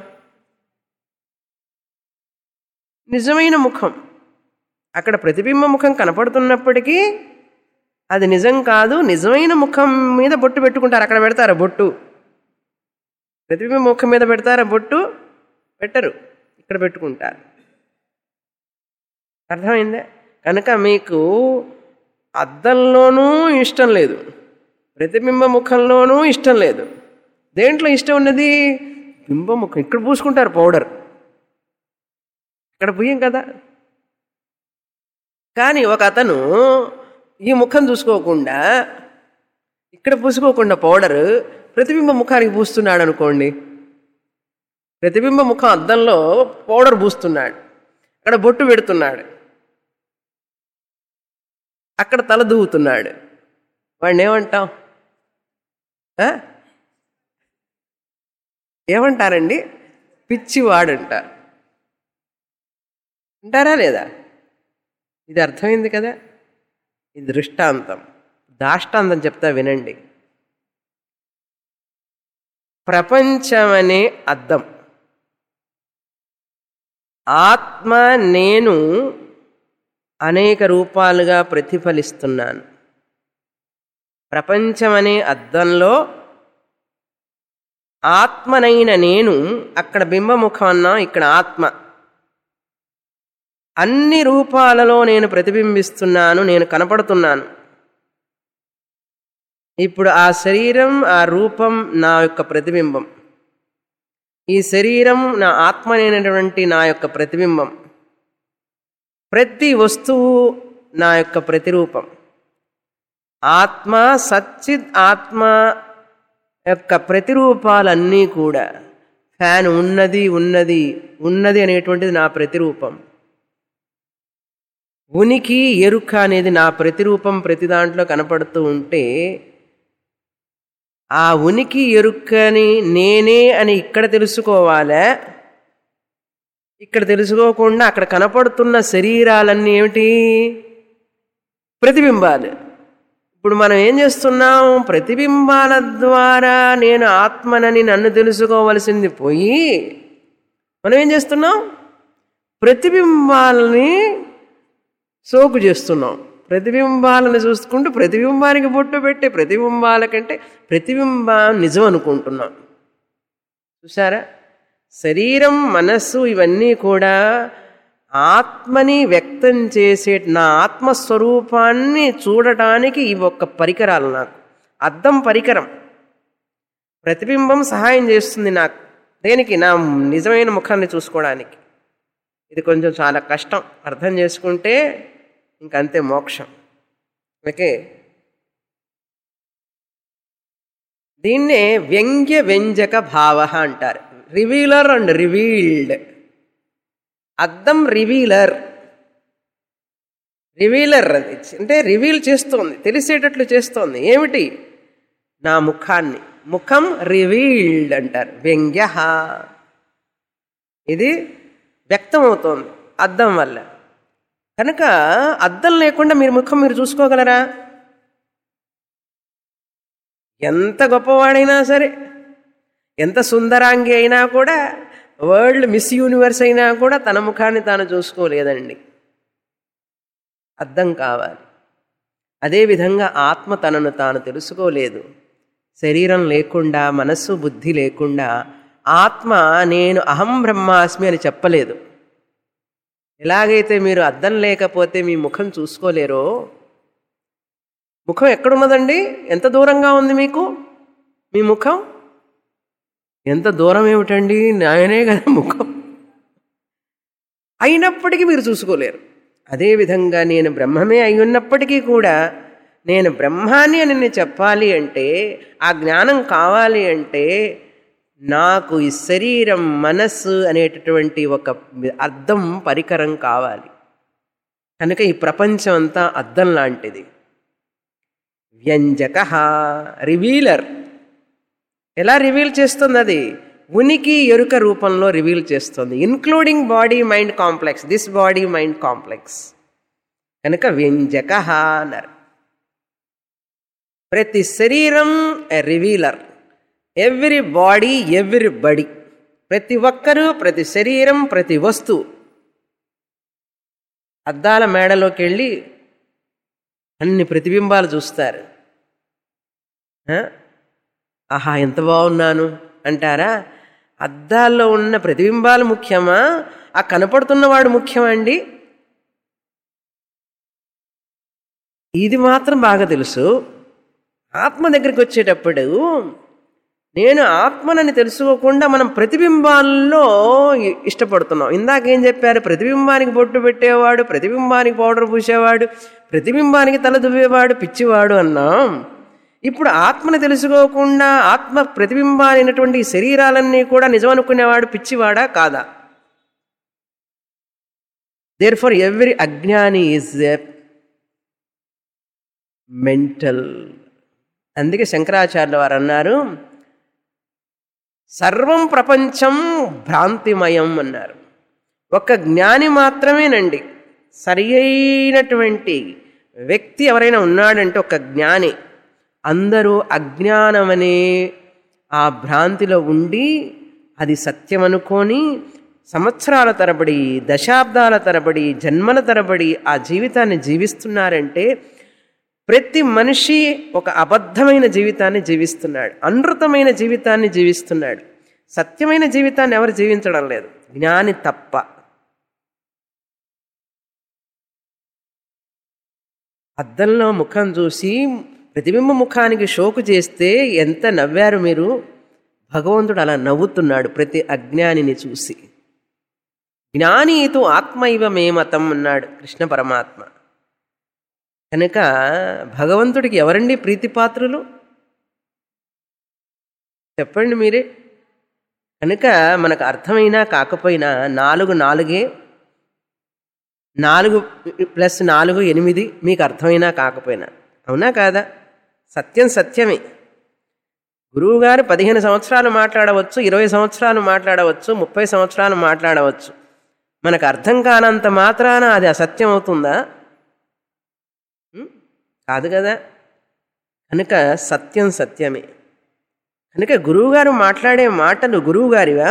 నిజమైన ముఖం అక్కడ ప్రతిబింబ ముఖం కనపడుతున్నప్పటికీ అది నిజం కాదు నిజమైన ముఖం మీద బొట్టు పెట్టుకుంటారు అక్కడ పెడతారా బొట్టు ప్రతిబింబ ముఖం మీద పెడతారా బొట్టు పెట్టరు ఇక్కడ పెట్టుకుంటారు అర్థమైందా కనుక మీకు అద్దంలోనూ ఇష్టం లేదు ప్రతిబింబ ముఖంలోనూ ఇష్టం లేదు దేంట్లో ఇష్టం ఉన్నది బింబముఖం ఇక్కడ పూసుకుంటారు పౌడర్ ఇక్కడ పూయం కదా కానీ ఒక అతను ఈ ముఖం చూసుకోకుండా ఇక్కడ పూసుకోకుండా పౌడర్ ప్రతిబింబ ముఖానికి పూస్తున్నాడు అనుకోండి ప్రతిబింబ ముఖం అద్దంలో పౌడర్ పూస్తున్నాడు అక్కడ బొట్టు పెడుతున్నాడు అక్కడ తల దూవుతున్నాడు వాడిని ఏమంటాం ఆ? ఏమంటారండి పిచ్చివాడంటారు అంటారా లేదా ఇది అర్థమైంది కదా ఇది దృష్టాంతం దాష్టాంతం చెప్తా వినండి ప్రపంచమనే అద్దం ఆత్మ నేను అనేక రూపాలుగా ప్రతిఫలిస్తున్నాను ప్రపంచమనే అద్దంలో ఆత్మనైన నేను అక్కడ బింబముఖం అన్నాం ఇక్కడ ఆత్మ అన్ని రూపాలలో నేను ప్రతిబింబిస్తున్నాను నేను కనపడుతున్నాను ఇప్పుడు ఆ శరీరం ఆ రూపం నా యొక్క ప్రతిబింబం ఈ శరీరం నా ఆత్మనైనటువంటి నా యొక్క ప్రతిబింబం ప్రతి వస్తువు నా యొక్క ప్రతిరూపం ఆత్మ సచ్చిత్ ఆత్మ యొక్క ప్రతిరూపాలన్నీ కూడా ఫ్యాన్ ఉన్నది ఉన్నది ఉన్నది అనేటువంటిది నా ప్రతిరూపం ఉనికి ఎరుక అనేది నా ప్రతిరూపం ప్రతి దాంట్లో కనపడుతూ ఉంటే ఆ ఉనికి ఎరుకని నేనే అని ఇక్కడ తెలుసుకోవాలా ఇక్కడ తెలుసుకోకుండా అక్కడ కనపడుతున్న శరీరాలన్నీ ఏమిటి ప్రతిబింబాలు ఇప్పుడు మనం ఏం చేస్తున్నాం ప్రతిబింబాల ద్వారా నేను ఆత్మనని నన్ను తెలుసుకోవలసింది పోయి మనం ఏం చేస్తున్నాం ప్రతిబింబాలని సోకు చేస్తున్నాం ప్రతిబింబాలను చూసుకుంటూ ప్రతిబింబానికి బొట్టు పెట్టి ప్రతిబింబాల కంటే ప్రతిబింబం నిజం అనుకుంటున్నాం చూసారా శరీరం మనస్సు ఇవన్నీ కూడా ఆత్మని వ్యక్తం చేసే నా ఆత్మస్వరూపాన్ని చూడటానికి ఇవి ఒక్క పరికరాలు నాకు అద్దం పరికరం ప్రతిబింబం సహాయం చేస్తుంది నాకు దేనికి నా నిజమైన ముఖాన్ని చూసుకోవడానికి ఇది కొంచెం చాలా కష్టం అర్థం చేసుకుంటే ఇంకంతే మోక్షం ఓకే దీన్నే వ్యంగ్య వ్యంజక భావ అంటారు రివీలర్ అండ్ రివీల్డ్ అద్దం రివీలర్ రివీలర్ అది అంటే రివీల్ చేస్తోంది తెలిసేటట్లు చేస్తోంది ఏమిటి నా ముఖాన్ని ముఖం రివీల్డ్ అంటారు వ్యంగ్య ఇది వ్యక్తమవుతోంది అద్దం వల్ల కనుక అద్దం లేకుండా మీరు ముఖం మీరు చూసుకోగలరా ఎంత గొప్పవాడైనా సరే ఎంత సుందరాంగి అయినా కూడా వరల్డ్ మిస్ యూనివర్స్ అయినా కూడా తన ముఖాన్ని తాను చూసుకోలేదండి అర్థం కావాలి అదేవిధంగా ఆత్మ తనను తాను తెలుసుకోలేదు శరీరం లేకుండా మనస్సు బుద్ధి లేకుండా ఆత్మ నేను అహం బ్రహ్మాస్మి అని చెప్పలేదు ఎలాగైతే మీరు అద్దం లేకపోతే మీ ముఖం చూసుకోలేరో ముఖం ఎక్కడున్నదండి ఎంత దూరంగా ఉంది మీకు మీ ముఖం ఎంత దూరం ఏమిటండి నాయనే కదా ముఖం అయినప్పటికీ మీరు చూసుకోలేరు అదేవిధంగా నేను బ్రహ్మమే అయి ఉన్నప్పటికీ కూడా నేను బ్రహ్మాన్ని అని నేను చెప్పాలి అంటే ఆ జ్ఞానం కావాలి అంటే నాకు ఈ శరీరం మనస్సు అనేటటువంటి ఒక అర్థం పరికరం కావాలి కనుక ఈ ప్రపంచం అంతా అద్దం లాంటిది వ్యంజక రివీలర్ ఎలా రివీల్ చేస్తుంది అది ఉనికి ఎరుక రూపంలో రివీల్ చేస్తుంది including body mind complex this body mind complex కనుక వ్యంజక అన్నారు ప్రతి శరీరం a revealer every body every body ప్రతి ఒక్కరూ ప్రతి శరీరం ప్రతి వస్తువు అద్దాల మేడలోకి వెళ్ళి అన్ని ప్రతిబింబాలు చూస్తారు ఆహా ఎంత బాగున్నాను అంటారా అద్దాల్లో ఉన్న ప్రతిబింబాలు ముఖ్యమా ఆ కనపడుతున్నవాడు ముఖ్యమండి ఇది మాత్రం బాగా తెలుసు ఆత్మ దగ్గరికి వచ్చేటప్పుడు నేను ఆత్మనని తెలుసుకోకుండా మనం ప్రతిబింబాల్లో ఇష్టపడుతున్నాం ఇందాకేం చెప్పారు ప్రతిబింబానికి బొట్టు పెట్టేవాడు ప్రతిబింబానికి పౌడర్ పూసేవాడు ప్రతిబింబానికి తల దువ్వేవాడు పిచ్చివాడు అన్నాం ఇప్పుడు ఆత్మను తెలుసుకోకుండా ఆత్మ ప్రతిబింబాలైనటువంటి శరీరాలన్నీ కూడా నిజం అనుకునేవాడు పిచ్చివాడా కాదా దేర్ ఫర్ ఎవ్రీ అజ్ఞాని ఈజ్ మెంటల్ అందుకే శంకరాచార్యుల వారు అన్నారు సర్వం ప్రపంచం భ్రాంతిమయం అన్నారు ఒక జ్ఞాని మాత్రమేనండి సరి అయినటువంటి వ్యక్తి ఎవరైనా ఉన్నాడంటే ఒక జ్ఞాని అందరూ అజ్ఞానమనే ఆ భ్రాంతిలో ఉండి అది సత్యం అనుకొని సంవత్సరాల తరబడి దశాబ్దాల తరబడి జన్మల తరబడి ఆ జీవితాన్ని జీవిస్తున్నారంటే ప్రతి మనిషి ఒక అబద్ధమైన జీవితాన్ని జీవిస్తున్నాడు అనృతమైన జీవితాన్ని జీవిస్తున్నాడు సత్యమైన జీవితాన్ని ఎవరు జీవించడం లేదు జ్ఞాని తప్ప అద్దంలో ముఖం చూసి ప్రతిబింబ ముఖానికి షోకు చేస్తే ఎంత నవ్వారు మీరు భగవంతుడు అలా నవ్వుతున్నాడు ప్రతి అజ్ఞానిని చూసి జ్ఞానీతు ఆత్మ ఇవ మేమతం అన్నాడు కృష్ణ పరమాత్మ కనుక భగవంతుడికి ఎవరండి ప్రీతిపాత్రులు చెప్పండి మీరే కనుక మనకు అర్థమైనా కాకపోయినా నాలుగు నాలుగే నాలుగు ప్లస్ నాలుగు ఎనిమిది మీకు అర్థమైనా కాకపోయినా అవునా కాదా సత్యం సత్యమే గురువుగారు పదిహేను సంవత్సరాలు మాట్లాడవచ్చు ఇరవై సంవత్సరాలు మాట్లాడవచ్చు ముప్పై సంవత్సరాలు మాట్లాడవచ్చు మనకు అర్థం కానంత మాత్రాన అది అసత్యం అవుతుందా కాదు కదా కనుక సత్యం సత్యమే కనుక గురువుగారు మాట్లాడే మాటలు గురువుగారివా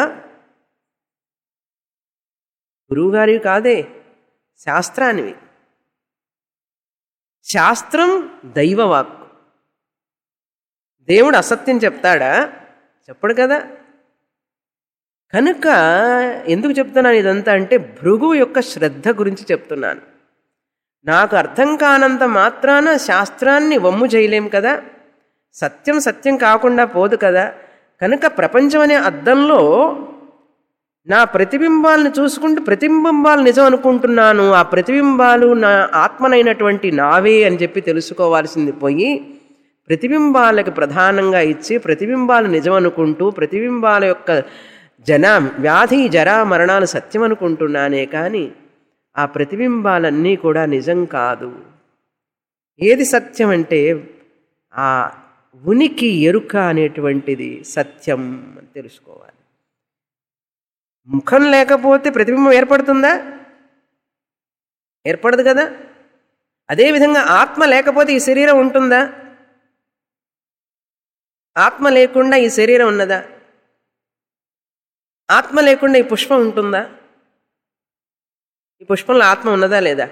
గురువుగారివి కాదే శాస్త్రానివి శాస్త్రం దైవవాక్కు దేవుడు అసత్యం చెప్తాడా చెప్పడు కదా కనుక ఎందుకు చెప్తున్నాను ఇదంతా అంటే భృగు యొక్క శ్రద్ధ గురించి చెప్తున్నాను నాకు అర్థం కానంత మాత్రాన శాస్త్రాన్ని వమ్ము చేయలేం కదా సత్యం సత్యం కాకుండా పోదు కదా కనుక ప్రపంచం అనే అద్దంలో నా ప్రతిబింబాలను చూసుకుంటూ ప్రతిబింబాలు నిజం అనుకుంటున్నాను ఆ ప్రతిబింబాలు నా ఆత్మనైనటువంటి నావే అని చెప్పి తెలుసుకోవాల్సింది పోయి ప్రతిబింబాలకు ప్రధానంగా ఇచ్చి ప్రతిబింబాలు నిజం అనుకుంటూ ప్రతిబింబాల యొక్క జన వ్యాధి జరా మరణాలు సత్యం అనుకుంటున్నానే కానీ ఆ ప్రతిబింబాలన్నీ కూడా నిజం కాదు ఏది సత్యం అంటే ఆ ఉనికి ఎరుక అనేటువంటిది సత్యం అని తెలుసుకోవాలి ముఖం లేకపోతే ప్రతిబింబం ఏర్పడుతుందా ఏర్పడదు కదా అదేవిధంగా ఆత్మ లేకపోతే ఈ శరీరం ఉంటుందా ఆత్మ లేకుండా ఈ శరీరం ఉన్నదా ఆత్మ లేకుండా ఈ పుష్పం ఉంటుందా ఈ పుష్పంలో ఆత్మ ఉన్నదా లేదా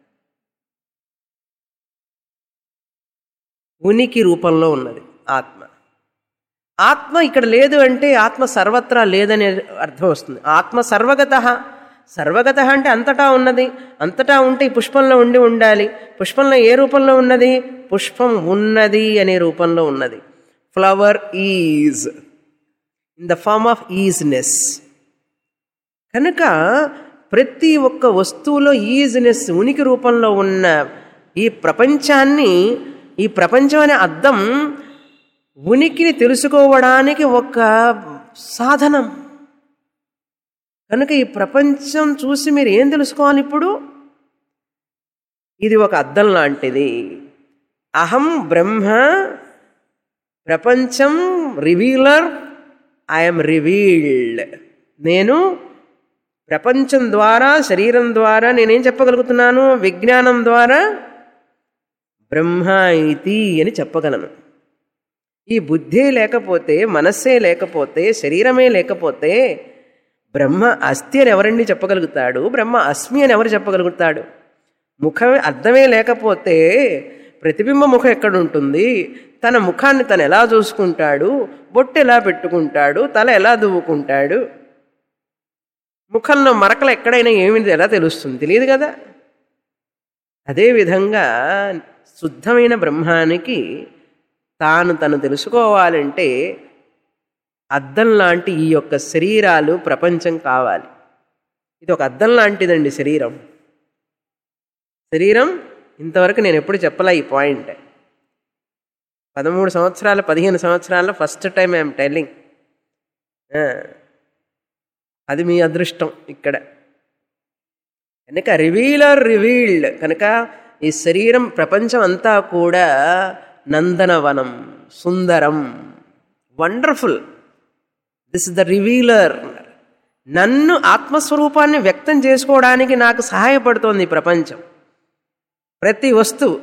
ఉనికి రూపంలో ఉన్నది ఆత్మ ఆత్మ ఇక్కడ లేదు అంటే ఆత్మ సర్వత్రా లేదనే అర్థం వస్తుంది ఆత్మ సర్వగత సర్వగత అంటే అంతటా ఉన్నది అంతటా ఉంటే ఈ పుష్పంలో ఉండి ఉండాలి పుష్పంలో ఏ రూపంలో ఉన్నది పుష్పం ఉన్నది అనే రూపంలో ఉన్నది flower is in the form of isness కనుక ప్రతి ఒక్క వస్తువులో ఈజ్నెస్ ఉనికి రూపంలో ఉన్న ఈ ప్రపంచాన్ని ఈ ప్రపంచం అనే అర్థం ఉనికిని తెలుసుకోవడానికి ఒక సాధనం కనుక ఈ ప్రపంచం చూసి మీరు ఏం తెలుసుకోవాలి ఇప్పుడు ఇది ఒక అద్దం లాంటిది అహం బ్రహ్మ ప్రపంచం రివీలర్ ఐఎమ్ రివీల్డ్ నేను ప్రపంచం ద్వారా శరీరం ద్వారా నేనేం చెప్పగలుగుతున్నాను విజ్ఞానం ద్వారా బ్రహ్మ ఇతి అని చెప్పగలను ఈ బుద్ధే లేకపోతే మనస్సే లేకపోతే శరీరమే లేకపోతే బ్రహ్మ అస్థి అని ఎవరండి చెప్పగలుగుతాడు బ్రహ్మ అస్మి అని ఎవరు చెప్పగలుగుతాడు ముఖమే అర్థమే లేకపోతే ప్రతిబింబ ముఖం ఎక్కడ ఉంటుంది తన ముఖాన్ని తను ఎలా చూసుకుంటాడు బొట్టు ఎలా పెట్టుకుంటాడు తల ఎలా దువ్వుకుంటాడు ముఖంలో మరకలు ఎక్కడైనా ఏమిటి ఎలా తెలుస్తుంది తెలియదు కదా అదేవిధంగా శుద్ధమైన బ్రహ్మానికి తాను తను తెలుసుకోవాలంటే అద్దం లాంటి ఈ యొక్క శరీరాలు ప్రపంచం కావాలి ఇది ఒక అద్దం లాంటిదండి శరీరం శరీరం ఇంతవరకు నేను ఎప్పుడు చెప్పలే ఈ పాయింట్ పదమూడు సంవత్సరాల పదిహేను సంవత్సరాల్లో ఫస్ట్ టైం ఐఎమ్ టెల్లింగ్ అది మీ అదృష్టం ఇక్కడ కనుక రివీలర్ రివీల్డ్ కనుక ఈ శరీరం ప్రపంచం అంతా కూడా నందనవనం సుందరం wonderful this is the revealer నన్ను ఆత్మస్వరూపాన్ని వ్యక్తం చేసుకోవడానికి నాకు సహాయపడుతోంది ఈ ప్రపంచం ప్రతి వస్తువు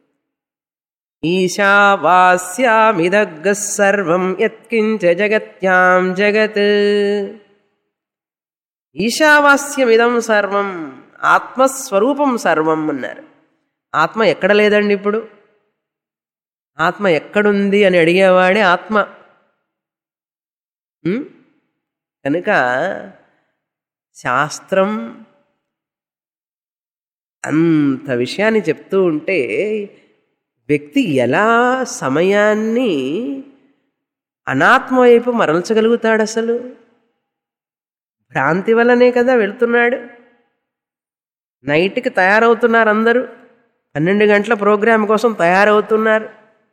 ఈశావాస్యామిదగ్గ సర్వం యత్కించ జగత్యాం జగత్ ఈశావాస్యమిదం సర్వం ఆత్మస్వరూపం సర్వం అన్నారు ఆత్మ ఎక్కడ లేదండి ఇప్పుడు ఆత్మ ఎక్కడుంది అని అడిగేవాడే ఆత్మ ఉం? కనుక శాస్త్రం అంత విషయాన్ని చెప్తూ ఉంటే వ్యక్తి ఎలా సమయాన్ని అనాత్మ వైపు మరల్చగలుగుతాడు అసలు భ్రాంతి వల్లనే కదా వెళ్తున్నాడు నైట్కి తయారవుతున్నారు అందరూ పన్నెండు గంటల ప్రోగ్రాం కోసం తయారవుతున్నారు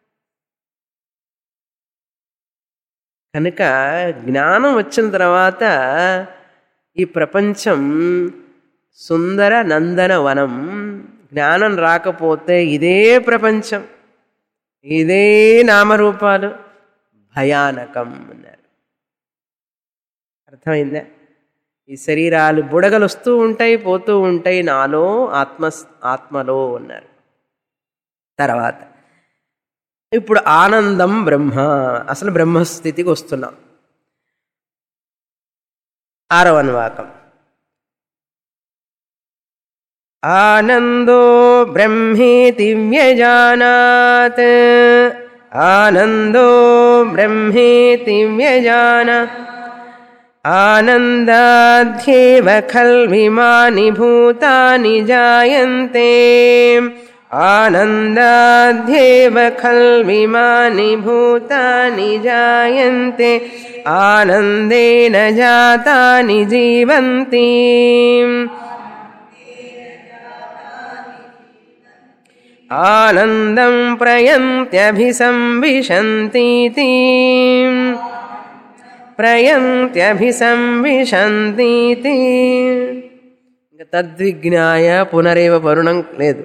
కనుక జ్ఞానం వచ్చిన తర్వాత ఈ ప్రపంచం సుందర నందన వనం జ్ఞానం రాకపోతే ఇదే ప్రపంచం ఇదే నామరూపాలు భయానకం అన్నారు అర్థమైందా ఈ శరీరాలు బుడగలు వస్తూ ఉంటాయి పోతూ ఉంటాయి నాలో ఆత్మ ఆత్మలో అన్నారు తర్వాత ఇప్పుడు ఆనందం బ్రహ్మ అసలు బ్రహ్మస్థితికి వస్తున్నాం ఆరవ అనువాకం ఆనందో బ్రహ్మేతి వ్యజానాత్ ఆనందో బ్రహ్మేతి వ్యజాన ఆనందాధ్యేవ ఖల్విమాని భూతాని జాయంతే ఆనందాధ్యేవ ఖల్విమాని భూతాని జాయంతే ఆనందేన జాతాని జీవంతి ఆనందం ప్రయంత్యభిసంవిశంతీతి ప్రయంత్యభిసంవిశంతీతి ఇంకా తద్విజ్ఞాయ పునరేవ పరుణం లేదు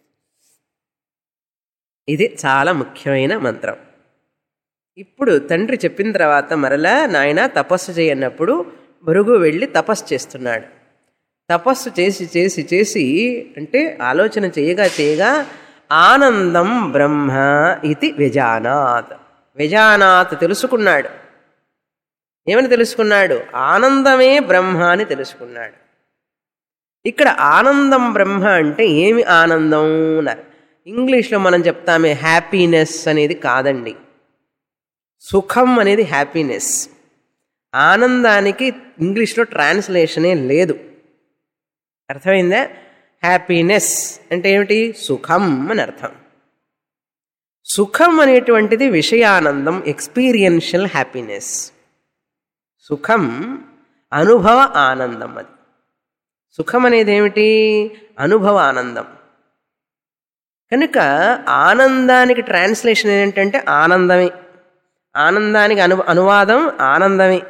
ఇది చాలా ముఖ్యమైన మంత్రం ఇప్పుడు తండ్రి చెప్పిన తర్వాత మరలా నాయన తపస్సు చేయన్నప్పుడు బరుగు వెళ్ళి తపస్సు చేస్తున్నాడు తపస్సు చేసి చేసి చేసి అంటే ఆలోచన చేయగా చేయగా ఆనందం బ్రహ్మ ఇది వ్యజానాత్ వ్యజానాత్ తెలుసుకున్నాడు ఏమని తెలుసుకున్నాడు ఆనందమే బ్రహ్మ అని తెలుసుకున్నాడు ఇక్కడ ఆనందం బ్రహ్మ అంటే ఏమి ఆనందం అన్నారు ఇంగ్లీష్లో మనం చెప్తామే హ్యాపీనెస్ అనేది కాదండి సుఖం అనేది హ్యాపీనెస్ ఆనందానికి ఇంగ్లీష్లో ట్రాన్స్లేషనే లేదు అర్థమైందా హ్యాపీనెస్ అంటే ఏమిటి సుఖం అని అర్థం సుఖం అనేటువంటిది విషయానందం ఎక్స్పీరియన్షియల్ హ్యాపీనెస్ సుఖం అనుభవ ఆనందం అది సుఖం అనేది ఏమిటి అనుభవ ఆనందం కనుక ఆనందానికి ట్రాన్స్లేషన్ ఏంటంటే ఆనందమే ఆనందానికి అను అనువాదం ఆనందమే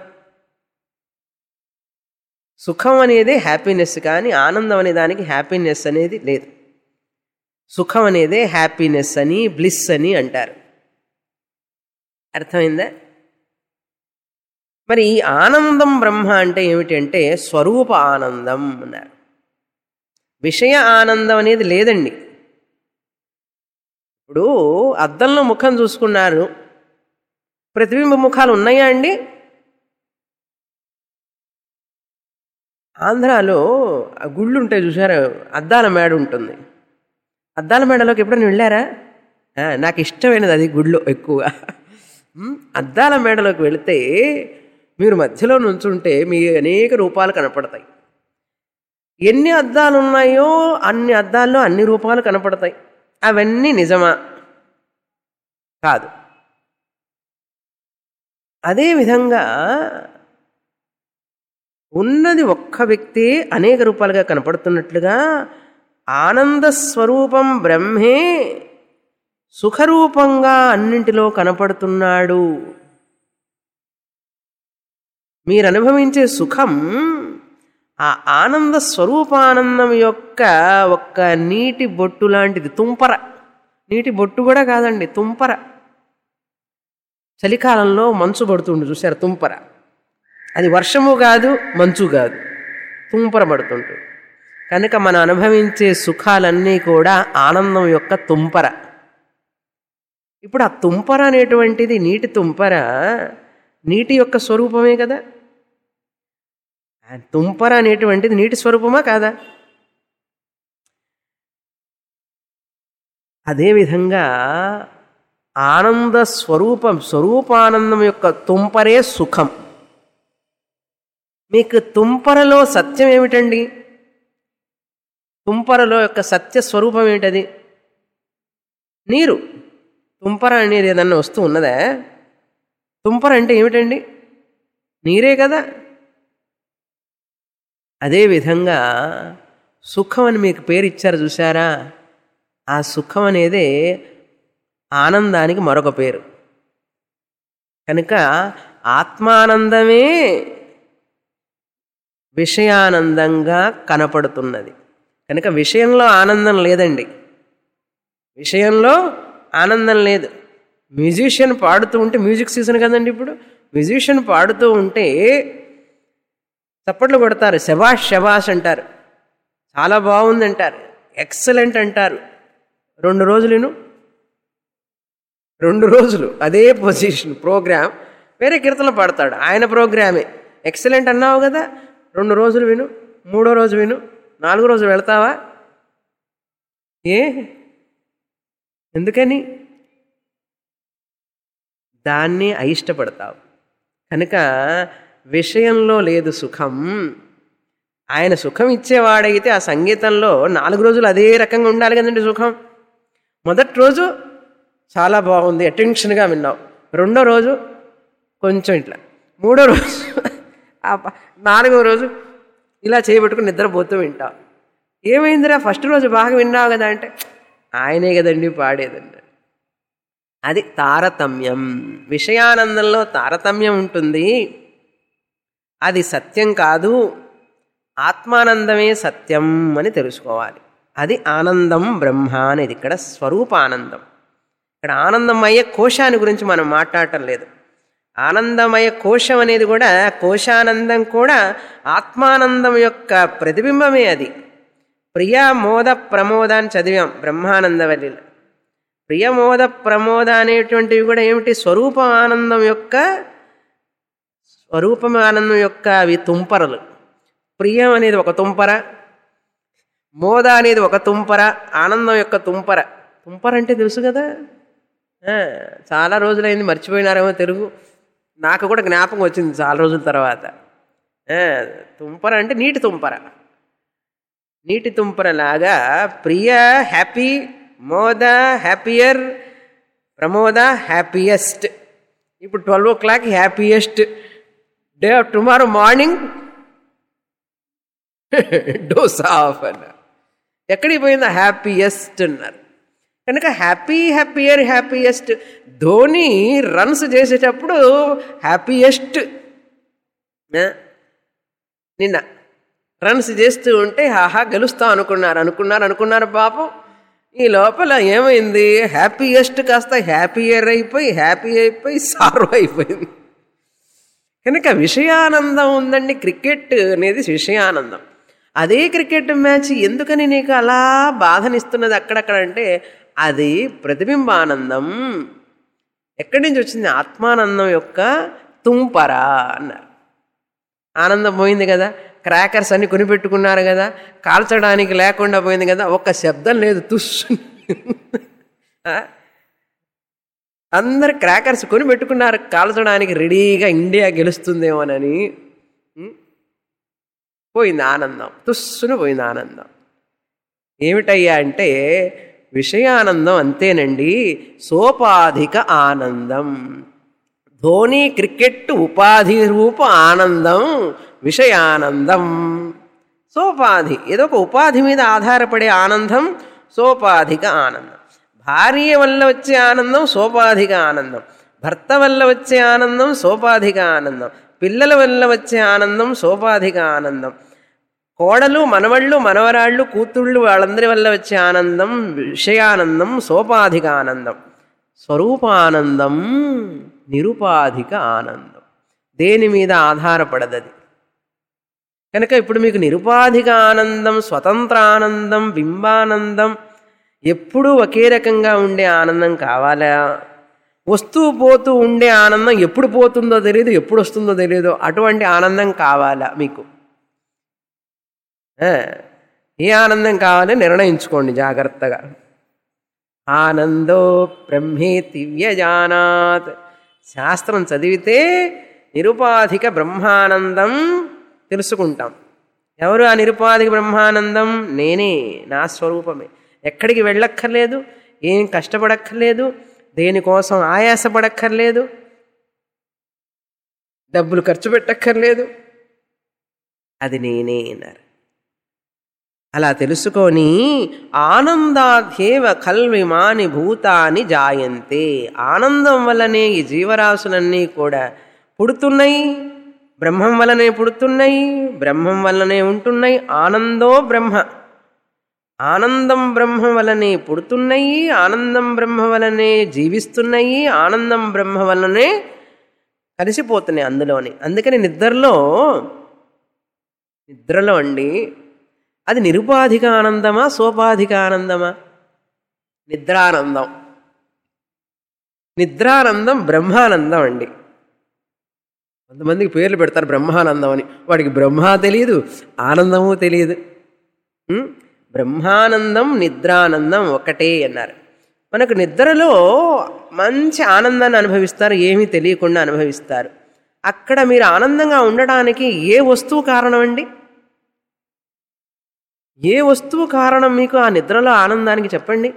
సుఖం అనేది హ్యాపీనెస్ కానీ ఆనందం అనే దానికి హ్యాపీనెస్ అనేది లేదు సుఖం అనేదే హ్యాపీనెస్ అని బ్లిస్ అని అంటారు అర్థమైందా మరి ఈ ఆనందం బ్రహ్మ అంటే ఏమిటంటే స్వరూప ఆనందం అన్నారు విషయ ఆనందం అనేది లేదండి ఇప్పుడు అద్దంలో ముఖం చూసుకున్నారు ప్రతిబింబ ముఖాలు ఉన్నాయా అండి ఆంధ్రాలో ఆ గుళ్ళు ఉంటాయి చూసారా అద్దాల మేడ ఉంటుంది అద్దాల మేడలోకి ఎప్పుడైనా వెళ్ళారా ఆ, నాకు ఇష్టమైనది అది గుళ్ళు ఎక్కువగా ఉమ్, అద్దాల మేడలోకి వెళితే మీరు మధ్యలో నుంచుంటే మీ అనేక రూపాలు కనపడతాయి ఎన్ని అద్దాలు ఉన్నాయో అన్ని అద్దాల్లో అన్ని రూపాలు కనపడతాయి అవన్నీ నిజమా కాదు అదేవిధంగా ఉన్నది ఒక్క వ్యక్తి అనేక రూపాలుగా కనపడుతున్నట్లుగా ఆనంద స్వరూపం బ్రహ్మే సుఖరూపంగా అన్నింటిలో కనపడుతున్నాడు మీరు అనుభవించే సుఖం ఆ ఆనంద స్వరూపానందం యొక్క ఒక్క నీటి బొట్టు లాంటిది తుంపర నీటి బొట్టు కూడా కాదండి తుంపర చలికాలంలో మంచు పడుతుండు చూసారు తుంపర అది వర్షము కాదు మంచు కాదు తుంపర పడుతుంటుంది కనుక మనం అనుభవించే సుఖాలన్నీ కూడా ఆనందం యొక్క తుంపర ఇప్పుడు ఆ తుంపర అనేటువంటిది నీటి తుంపర నీటి యొక్క స్వరూపమే కదా ఆ తుంపర అనేటువంటిది నీటి స్వరూపమా కాదా అదేవిధంగా ఆనంద స్వరూపం స్వరూపానందం యొక్క తుంపరే సుఖం మీకు తుంపరలో సత్యం ఏమిటండి తుంపరలో యొక్క సత్య స్వరూపం ఏంటది నీరు తుంపర అనేది ఏదన్నా వస్తువు ఉన్నదా తుంపర అంటే ఏమిటండి నీరే కదా అదేవిధంగా సుఖం అని మీకు పేరు ఇచ్చారు చూసారా ఆ సుఖం అనేదే ఆనందానికి మరొక పేరు కనుక ఆత్మానందమే విషయానందంగా కనపడుతున్నది కనుక విషయంలో ఆనందం లేదండి విషయంలో ఆనందం లేదు మ్యూజిషియన్ పాడుతూ ఉంటే మ్యూజిక్ సీజన్ కదండి ఇప్పుడు మ్యూజిషియన్ పాడుతూ ఉంటే చప్పట్లు కొడతారు శబాష్ శబాష్ అంటారు చాలా బాగుంది అంటారు ఎక్సలెంట్ అంటారు రెండు రోజులను రెండు రోజులు అదే పొజిషన్ ప్రోగ్రామ్ వేరే కీర్తనలు పాడతాడు ఆయన ప్రోగ్రామే ఎక్సలెంట్ అన్నావు కదా రెండు రోజులు విను మూడో రోజు విను నాలుగో రోజు వెళ్తావా ఏ ఎందుకని దాన్ని అయిష్టపడతావు కనుక విషయంలో లేదు సుఖం ఆయన సుఖం ఇచ్చేవాడైతే ఆ సంగీతంలో నాలుగు రోజులు అదే రకంగా ఉండాలి కదండి సుఖం మొదటి రోజు చాలా బాగుంది అటెన్షన్గా విన్నావు రెండో రోజు కొంచెం ఇట్లా మూడో రోజు ఆ ప- నాలుగో రోజు ఇలా చేయబెట్టుకుని నిద్రపోతూ వింటావు ఏమైందిరా ఫస్ట్ రోజు బాగా విన్నావు కదా అంటే ఆయనే కదండి పాడేదండి అది తారతమ్యం విషయానందంలో తారతమ్యం ఉంటుంది అది సత్యం కాదు ఆత్మానందమే సత్యం అని తెలుసుకోవాలి అది ఆనందం బ్రహ్మ అనేది ఇక్కడ స్వరూపానందం ఇక్కడ ఆనందమయ కోశాన్ని గురించి మనం మాట్లాడటం లేదు ఆనందమయ కోశం అనేది కూడా కోశానందం కూడా ఆత్మానందం యొక్క ప్రతిబింబమే అది ప్రియ మోద ప్రమోద అని చదివాం బ్రహ్మానందవల్లిలో ప్రియమోద ప్రమోద అనేటువంటివి కూడా ఏమిటి స్వరూప ఆనందం యొక్క స్వరూపం ఆనందం యొక్క అవి తుంపరలు ప్రియం అనేది ఒక తుంపర మోద అనేది ఒక తుంపర ఆనందం యొక్క తుంపర తుంపర అంటే తెలుసు కదా ఆ, చాలా రోజులైంది మర్చిపోయినారేమో తెలుగు నాకు కూడా జ్ఞాపకం వచ్చింది చాలా రోజుల తర్వాత ఆ, తుంపర అంటే నీటి తుంపర నీటి తుంపరలాగా ప్రియ హ్యాపీ మోద హ్యాపియర్ ప్రమోద హ్యాపీయెస్ట్ ఇప్పుడు twelve o'clock happiest day of tomorrow morning doze off అన్నారు ఎక్కడికి పోయిందో హ్యాపీయెస్ట్ అన్నారు కనుక happy happier happiest Dhoni runs చేసేటప్పుడు హ్యాపీయెస్ట్ నిన్న రన్స్ చేస్తూ ఉంటే ఆహా గెలుస్తాం అనుకున్నారు అనుకున్నారు అనుకున్నారు పాపం ఈ లోపల ఏమైంది హ్యాపీయెస్ట్ కాస్త హ్యాపీయర్ అయిపోయి హ్యాపీ అయిపోయి సారు అయిపోయింది కనుక విషయానందం ఉందండి క్రికెట్ అనేది విషయానందం అదే క్రికెట్ మ్యాచ్ ఎందుకని నీకు అలా బాధనిస్తున్నది అక్కడక్కడ అంటే అది ప్రతిబింబానందం ఎక్కడి నుంచి వచ్చింది ఆత్మానందం యొక్క తుంపర అన్నారు ఆనందం పోయింది కదా క్రాకర్స్ అన్ని కొనిపెట్టుకున్నారు కదా కాల్చడానికి లేకుండా పోయింది కదా ఒక్క శబ్దం లేదు తుస్సు ఆ? అందరు క్రాకర్స్ కొని పెట్టుకున్నారు కాల్చడానికి రెడీగా ఇండియా గెలుస్తుందేమోనని ఉం? పోయింది ఆనందం తుస్సును పోయింది ఆనందం ఏమిటయ్యా అంటే విషయానందం అంతేనండి సోపాధిక ఆనందం ధోని క్రికెట్ ఉపాధి రూప ఆనందం విషయానందం సోపాధి ఏదో ఒక ఉపాధి మీద ఆధారపడే ఆనందం సోపాధిక ఆనందం భార్య వల్ల వచ్చే ఆనందం సోపాధిక ఆనందం భర్త వల్ల వచ్చే ఆనందం సోపాధిక ఆనందం పిల్లల వల్ల వచ్చే ఆనందం సోపాధిక ఆనందం కోడలు మనవళ్ళు మనవరాళ్ళు కూతుళ్ళు వాళ్ళందరి వల్ల వచ్చే ఆనందం విషయానందం సోపాధిక ఆనందం స్వరూపానందం నిరుపాధిక ఆనందం దేని మీద ఆధారపడదది కనుక ఇప్పుడు మీకు నిరుపాధిక ఆనందం స్వతంత్ర ఆనందం బింబానందం ఎప్పుడూ ఒకే రకంగా ఉండే ఆనందం కావాలా వస్తూ పోతూ ఉండే ఆనందం ఎప్పుడు పోతుందో తెలియదు ఎప్పుడు వస్తుందో తెలియదు అటువంటి ఆనందం కావాలా మీకు ఆ, ఏ ఆనందం కావాలో నిర్ణయించుకోండి జాగ్రత్తగా ఆనందో బ్రహ్మేతి వ్యజానాత్ శాస్త్రం చదివితే నిరుపాధిక బ్రహ్మానందం తెలుసుకుంటాం ఎవరు ఆ నిరుపాధిక బ్రహ్మానందం నేనే నా స్వరూపమే ఎక్కడికి వెళ్ళక్కర్లేదు ఏం కష్టపడక్కర్లేదు దేనికోసం ఆయాసపడక్కర్లేదు డబ్బులు ఖర్చు పెట్టక్కర్లేదు అది నేనే అన్నారు అలా తెలుసుకొని ఆనందాధ్యేవ కల్విమాని భూతాని జాయంతే ఆనందం వల్లనే ఈ జీవరాశులన్నీ కూడా పుడుతున్నాయి బ్రహ్మం వల్లనే పుడుతున్నాయి బ్రహ్మం వల్లనే ఉంటున్నాయి ఆనందో బ్రహ్మ ఆనందం బ్రహ్మ వలనే పుడుతున్నాయి ఆనందం బ్రహ్మ వలనే జీవిస్తున్నాయి ఆనందం బ్రహ్మ వలనే కలిసిపోతున్నాయి అందులోని అందుకని నిద్రలో నిద్రలో అండి అది నిరుపాధిక ఆనందమా సోపాధిక ఆనందమా నిద్రానందం నిద్రానందం బ్రహ్మానందం అండి కొంతమందికి పేర్లు పెడతారు బ్రహ్మానందం అని వాడికి బ్రహ్మ తెలియదు ఆనందము తెలియదు ఉం? బ్రహ్మానందం నిద్రానందం ఒకటే అన్నారు మనకు నిద్రలో మంచి ఆనందాన్ని అనుభవిస్తారు ఏమీ తెలియకుండా అనుభవిస్తారు అక్కడ మీరు ఆనందంగా ఉండడానికి ఏ వస్తువు కారణం అండి ఏ వస్తువు కారణం మీకు ఆ నిద్రలో ఆనందానికి చెప్పండి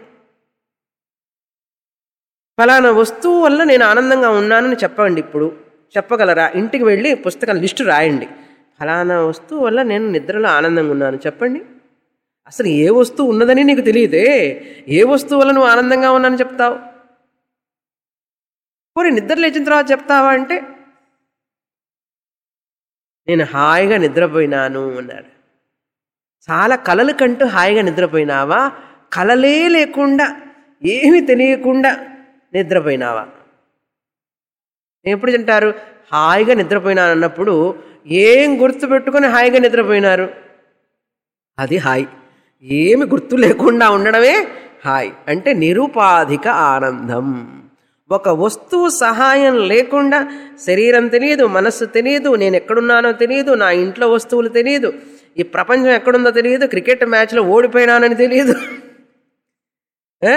ఫలానా వస్తువు వల్ల నేను ఆనందంగా ఉన్నానని చెప్పండి ఇప్పుడు చెప్పగలరా ఇంటికి వెళ్ళి పుస్తకాల లిస్టు రాయండి ఫలానా వస్తువు వల్ల నేను నిద్రలో ఆనందంగా ఉన్నాను చెప్పండి అసలు ఏ వస్తువు ఉన్నదని నీకు తెలియదే ఏ వస్తువు వల్ల నువ్వు ఆనందంగా ఉన్నానని చెప్తావు పోనీ నిద్ర లేచిన తర్వాత చెప్తావా అంటే నేను హాయిగా నిద్రపోయినాను అన్నాడు చాలా కలలు కంటూ హాయిగా నిద్రపోయినావా కలలే లేకుండా ఏమీ తెలియకుండా నిద్రపోయినావా ఎప్పుడు తింటారు హాయిగా నిద్రపోయినాను అన్నప్పుడు ఏం గుర్తు పెట్టుకొని హాయిగా నిద్రపోయినారు అది హాయ్ ఏమి గుర్తు లేకుండా ఉండడమే హాయ్ అంటే నిరుపాధిక ఆనందం ఒక వస్తువు సహాయం లేకుండా శరీరం తెలియదు మనస్సు తెలియదు నేను ఎక్కడున్నానో తెలియదు నా ఇంట్లో వస్తువులు తెలియదు ఈ ప్రపంచం ఎక్కడుందో తెలియదు క్రికెట్ మ్యాచ్లో ఓడిపోయినానని తెలియదు ఏ?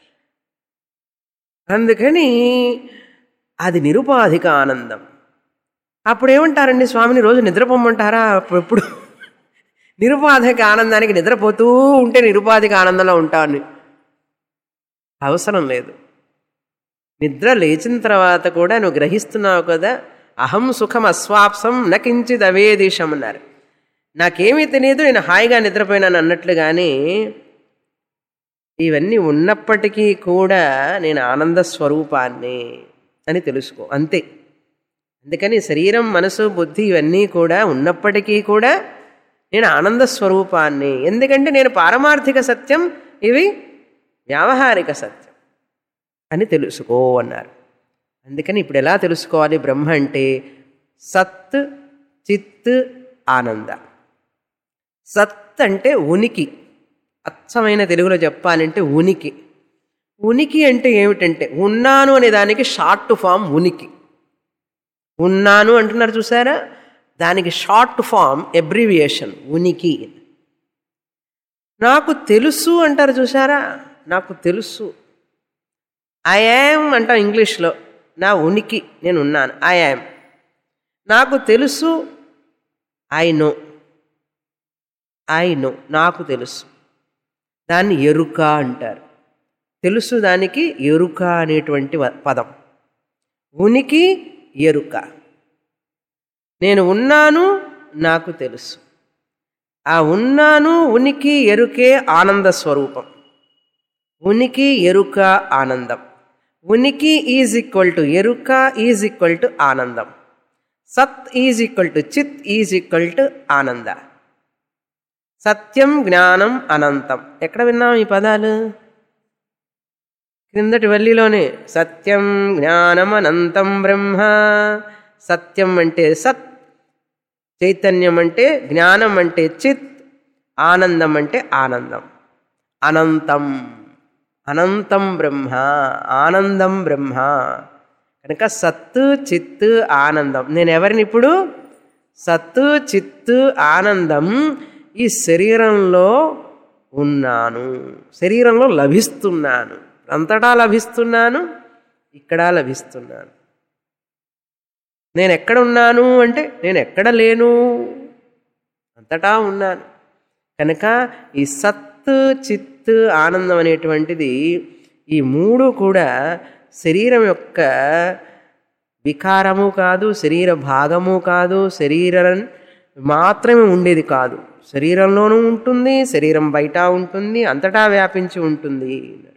అందుకని అది నిరుపాధిక ఆనందం అప్పుడు ఏమంటారండి స్వామిని రోజు నిద్రపోమంటారా అప్పుడు ఎప్పుడు నిరుపాధిక ఆనందానికి నిద్రపోతూ ఉంటే నిరుపాధిక ఆనందంలో ఉంటాను అవసరం లేదు నిద్ర లేచిన తర్వాత కూడా నువ్వు గ్రహిస్తున్నావు కదా అహం సుఖం అస్వాప్సం నకించిద్ అవేదిషం అన్నారు నాకేమీ తెలియదు నేను హాయిగా నిద్రపోయినాను అన్నట్లుగానే ఇవన్నీ ఉన్నప్పటికీ కూడా నేను ఆనంద స్వరూపాన్ని అని తెలుసుకో అంతే అందుకని శరీరం మనసు బుద్ధి ఇవన్నీ కూడా ఉన్నప్పటికీ కూడా నేను ఆనంద స్వరూపాన్ని ఎందుకంటే నేను పారమార్థిక సత్యం ఇవి వ్యావహారిక సత్యం అని తెలుసుకో అన్నారు అందుకని ఇప్పుడు ఎలా తెలుసుకోవాలి బ్రహ్మ అంటే సత్ చిత్ ఆనంద సత్ అంటే ఉనికి అచ్చమైన తెలుగులో చెప్పాలంటే ఉనికి ఉనికి అంటే ఏమిటంటే ఉన్నాను అనే దానికి షార్ట్ ఫామ్ ఉనికి ఉన్నాను అంటున్నారు చూసారా దానికి షార్ట్ ఫామ్ ఎబ్రివియేషన్ ఉనికి నాకు తెలుసు అంటారు చూసారా నాకు తెలుసు ఐ యామ్ అంటాం ఇంగ్లీష్లో నా ఉనికి నేను ఉన్నాను ఐ యామ్ నాకు తెలుసు ఐ నో ఐ నో నాకు తెలుసు దాన్ని ఎరుక అంటారు తెలుసు దానికి ఎరుక అనేటువంటి వ- పదం ఉనికి ఎరుక నేను ఉన్నాను నాకు తెలుసు ఆ ఉన్నాను ఉనికి ఎరుకే ఆనంద స్వరూపం ఉనికి ఎరుక ఆనందం ఉనికి ఈజ్ ఈక్వల్ టు ఎరుక ఈజ్ ఈక్వల్ టు ఆనందం సత్ ఈజ్ ఈక్వల్ టు చిత్ ఈజ్ ఈక్వల్ టు ఆనంద సత్యం జ్ఞానం అనంతం ఎక్కడ విన్నాం ఈ పదాలు క్రిందటి వల్లిలోనే సత్యం జ్ఞానం అనంతం బ్రహ్మ సత్యం అంటే సత్ చైతన్యం అంటే జ్ఞానం అంటే చిత్ ఆనందం అంటే ఆనందం అనంతం అనంతం బ్రహ్మ ఆనందం బ్రహ్మ కనుక సత్తు చిత్తు ఆనందం నేను ఎవరిని ఇప్పుడు సత్తు చిత్తు ఆనందం ఈ శరీరంలో ఉన్నాను శరీరంలో లభిస్తున్నాను అంతటా లభిస్తున్నాను ఇక్కడ లభిస్తున్నాను నేను ఎక్కడ ఉన్నాను అంటే నేను ఎక్కడ లేను అంతటా ఉన్నాను కనుక ఈ సత్ చిత్ ఆనందం అనేటువంటిది ఈ మూడు కూడా శరీరం యొక్క వికారము కాదు శరీర భాగము కాదు శరీరం మాత్రమే ఉండేది కాదు శరీరంలోనూ ఉంటుంది శరీరం బయట ఉంటుంది అంతటా వ్యాపించి ఉంటుంది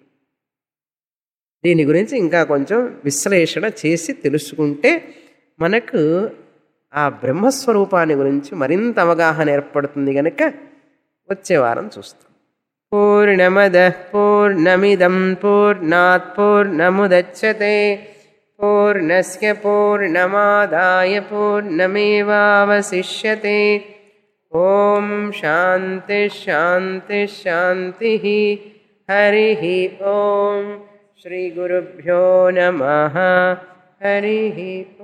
దీని గురించి ఇంకా కొంచెం విశ్లేషణ చేసి తెలుసుకుంటే మనకు ఆ బ్రహ్మస్వరూపాన్ని గురించి మరింత అవగాహన ఏర్పడుతుంది కనుక వచ్చే వారం చూస్తాం పూర్ణమద పూర్ణమిదం పూర్ణాత్ పూర్ణముదచ్చతే పూర్ణస్య పూర్ణమాదాయ పూర్ణమేవావశిష్యతే ఓం శాంతి శాంతి శాంతి హరి ఓం శ్రీ గురుభ్యో నమ హరి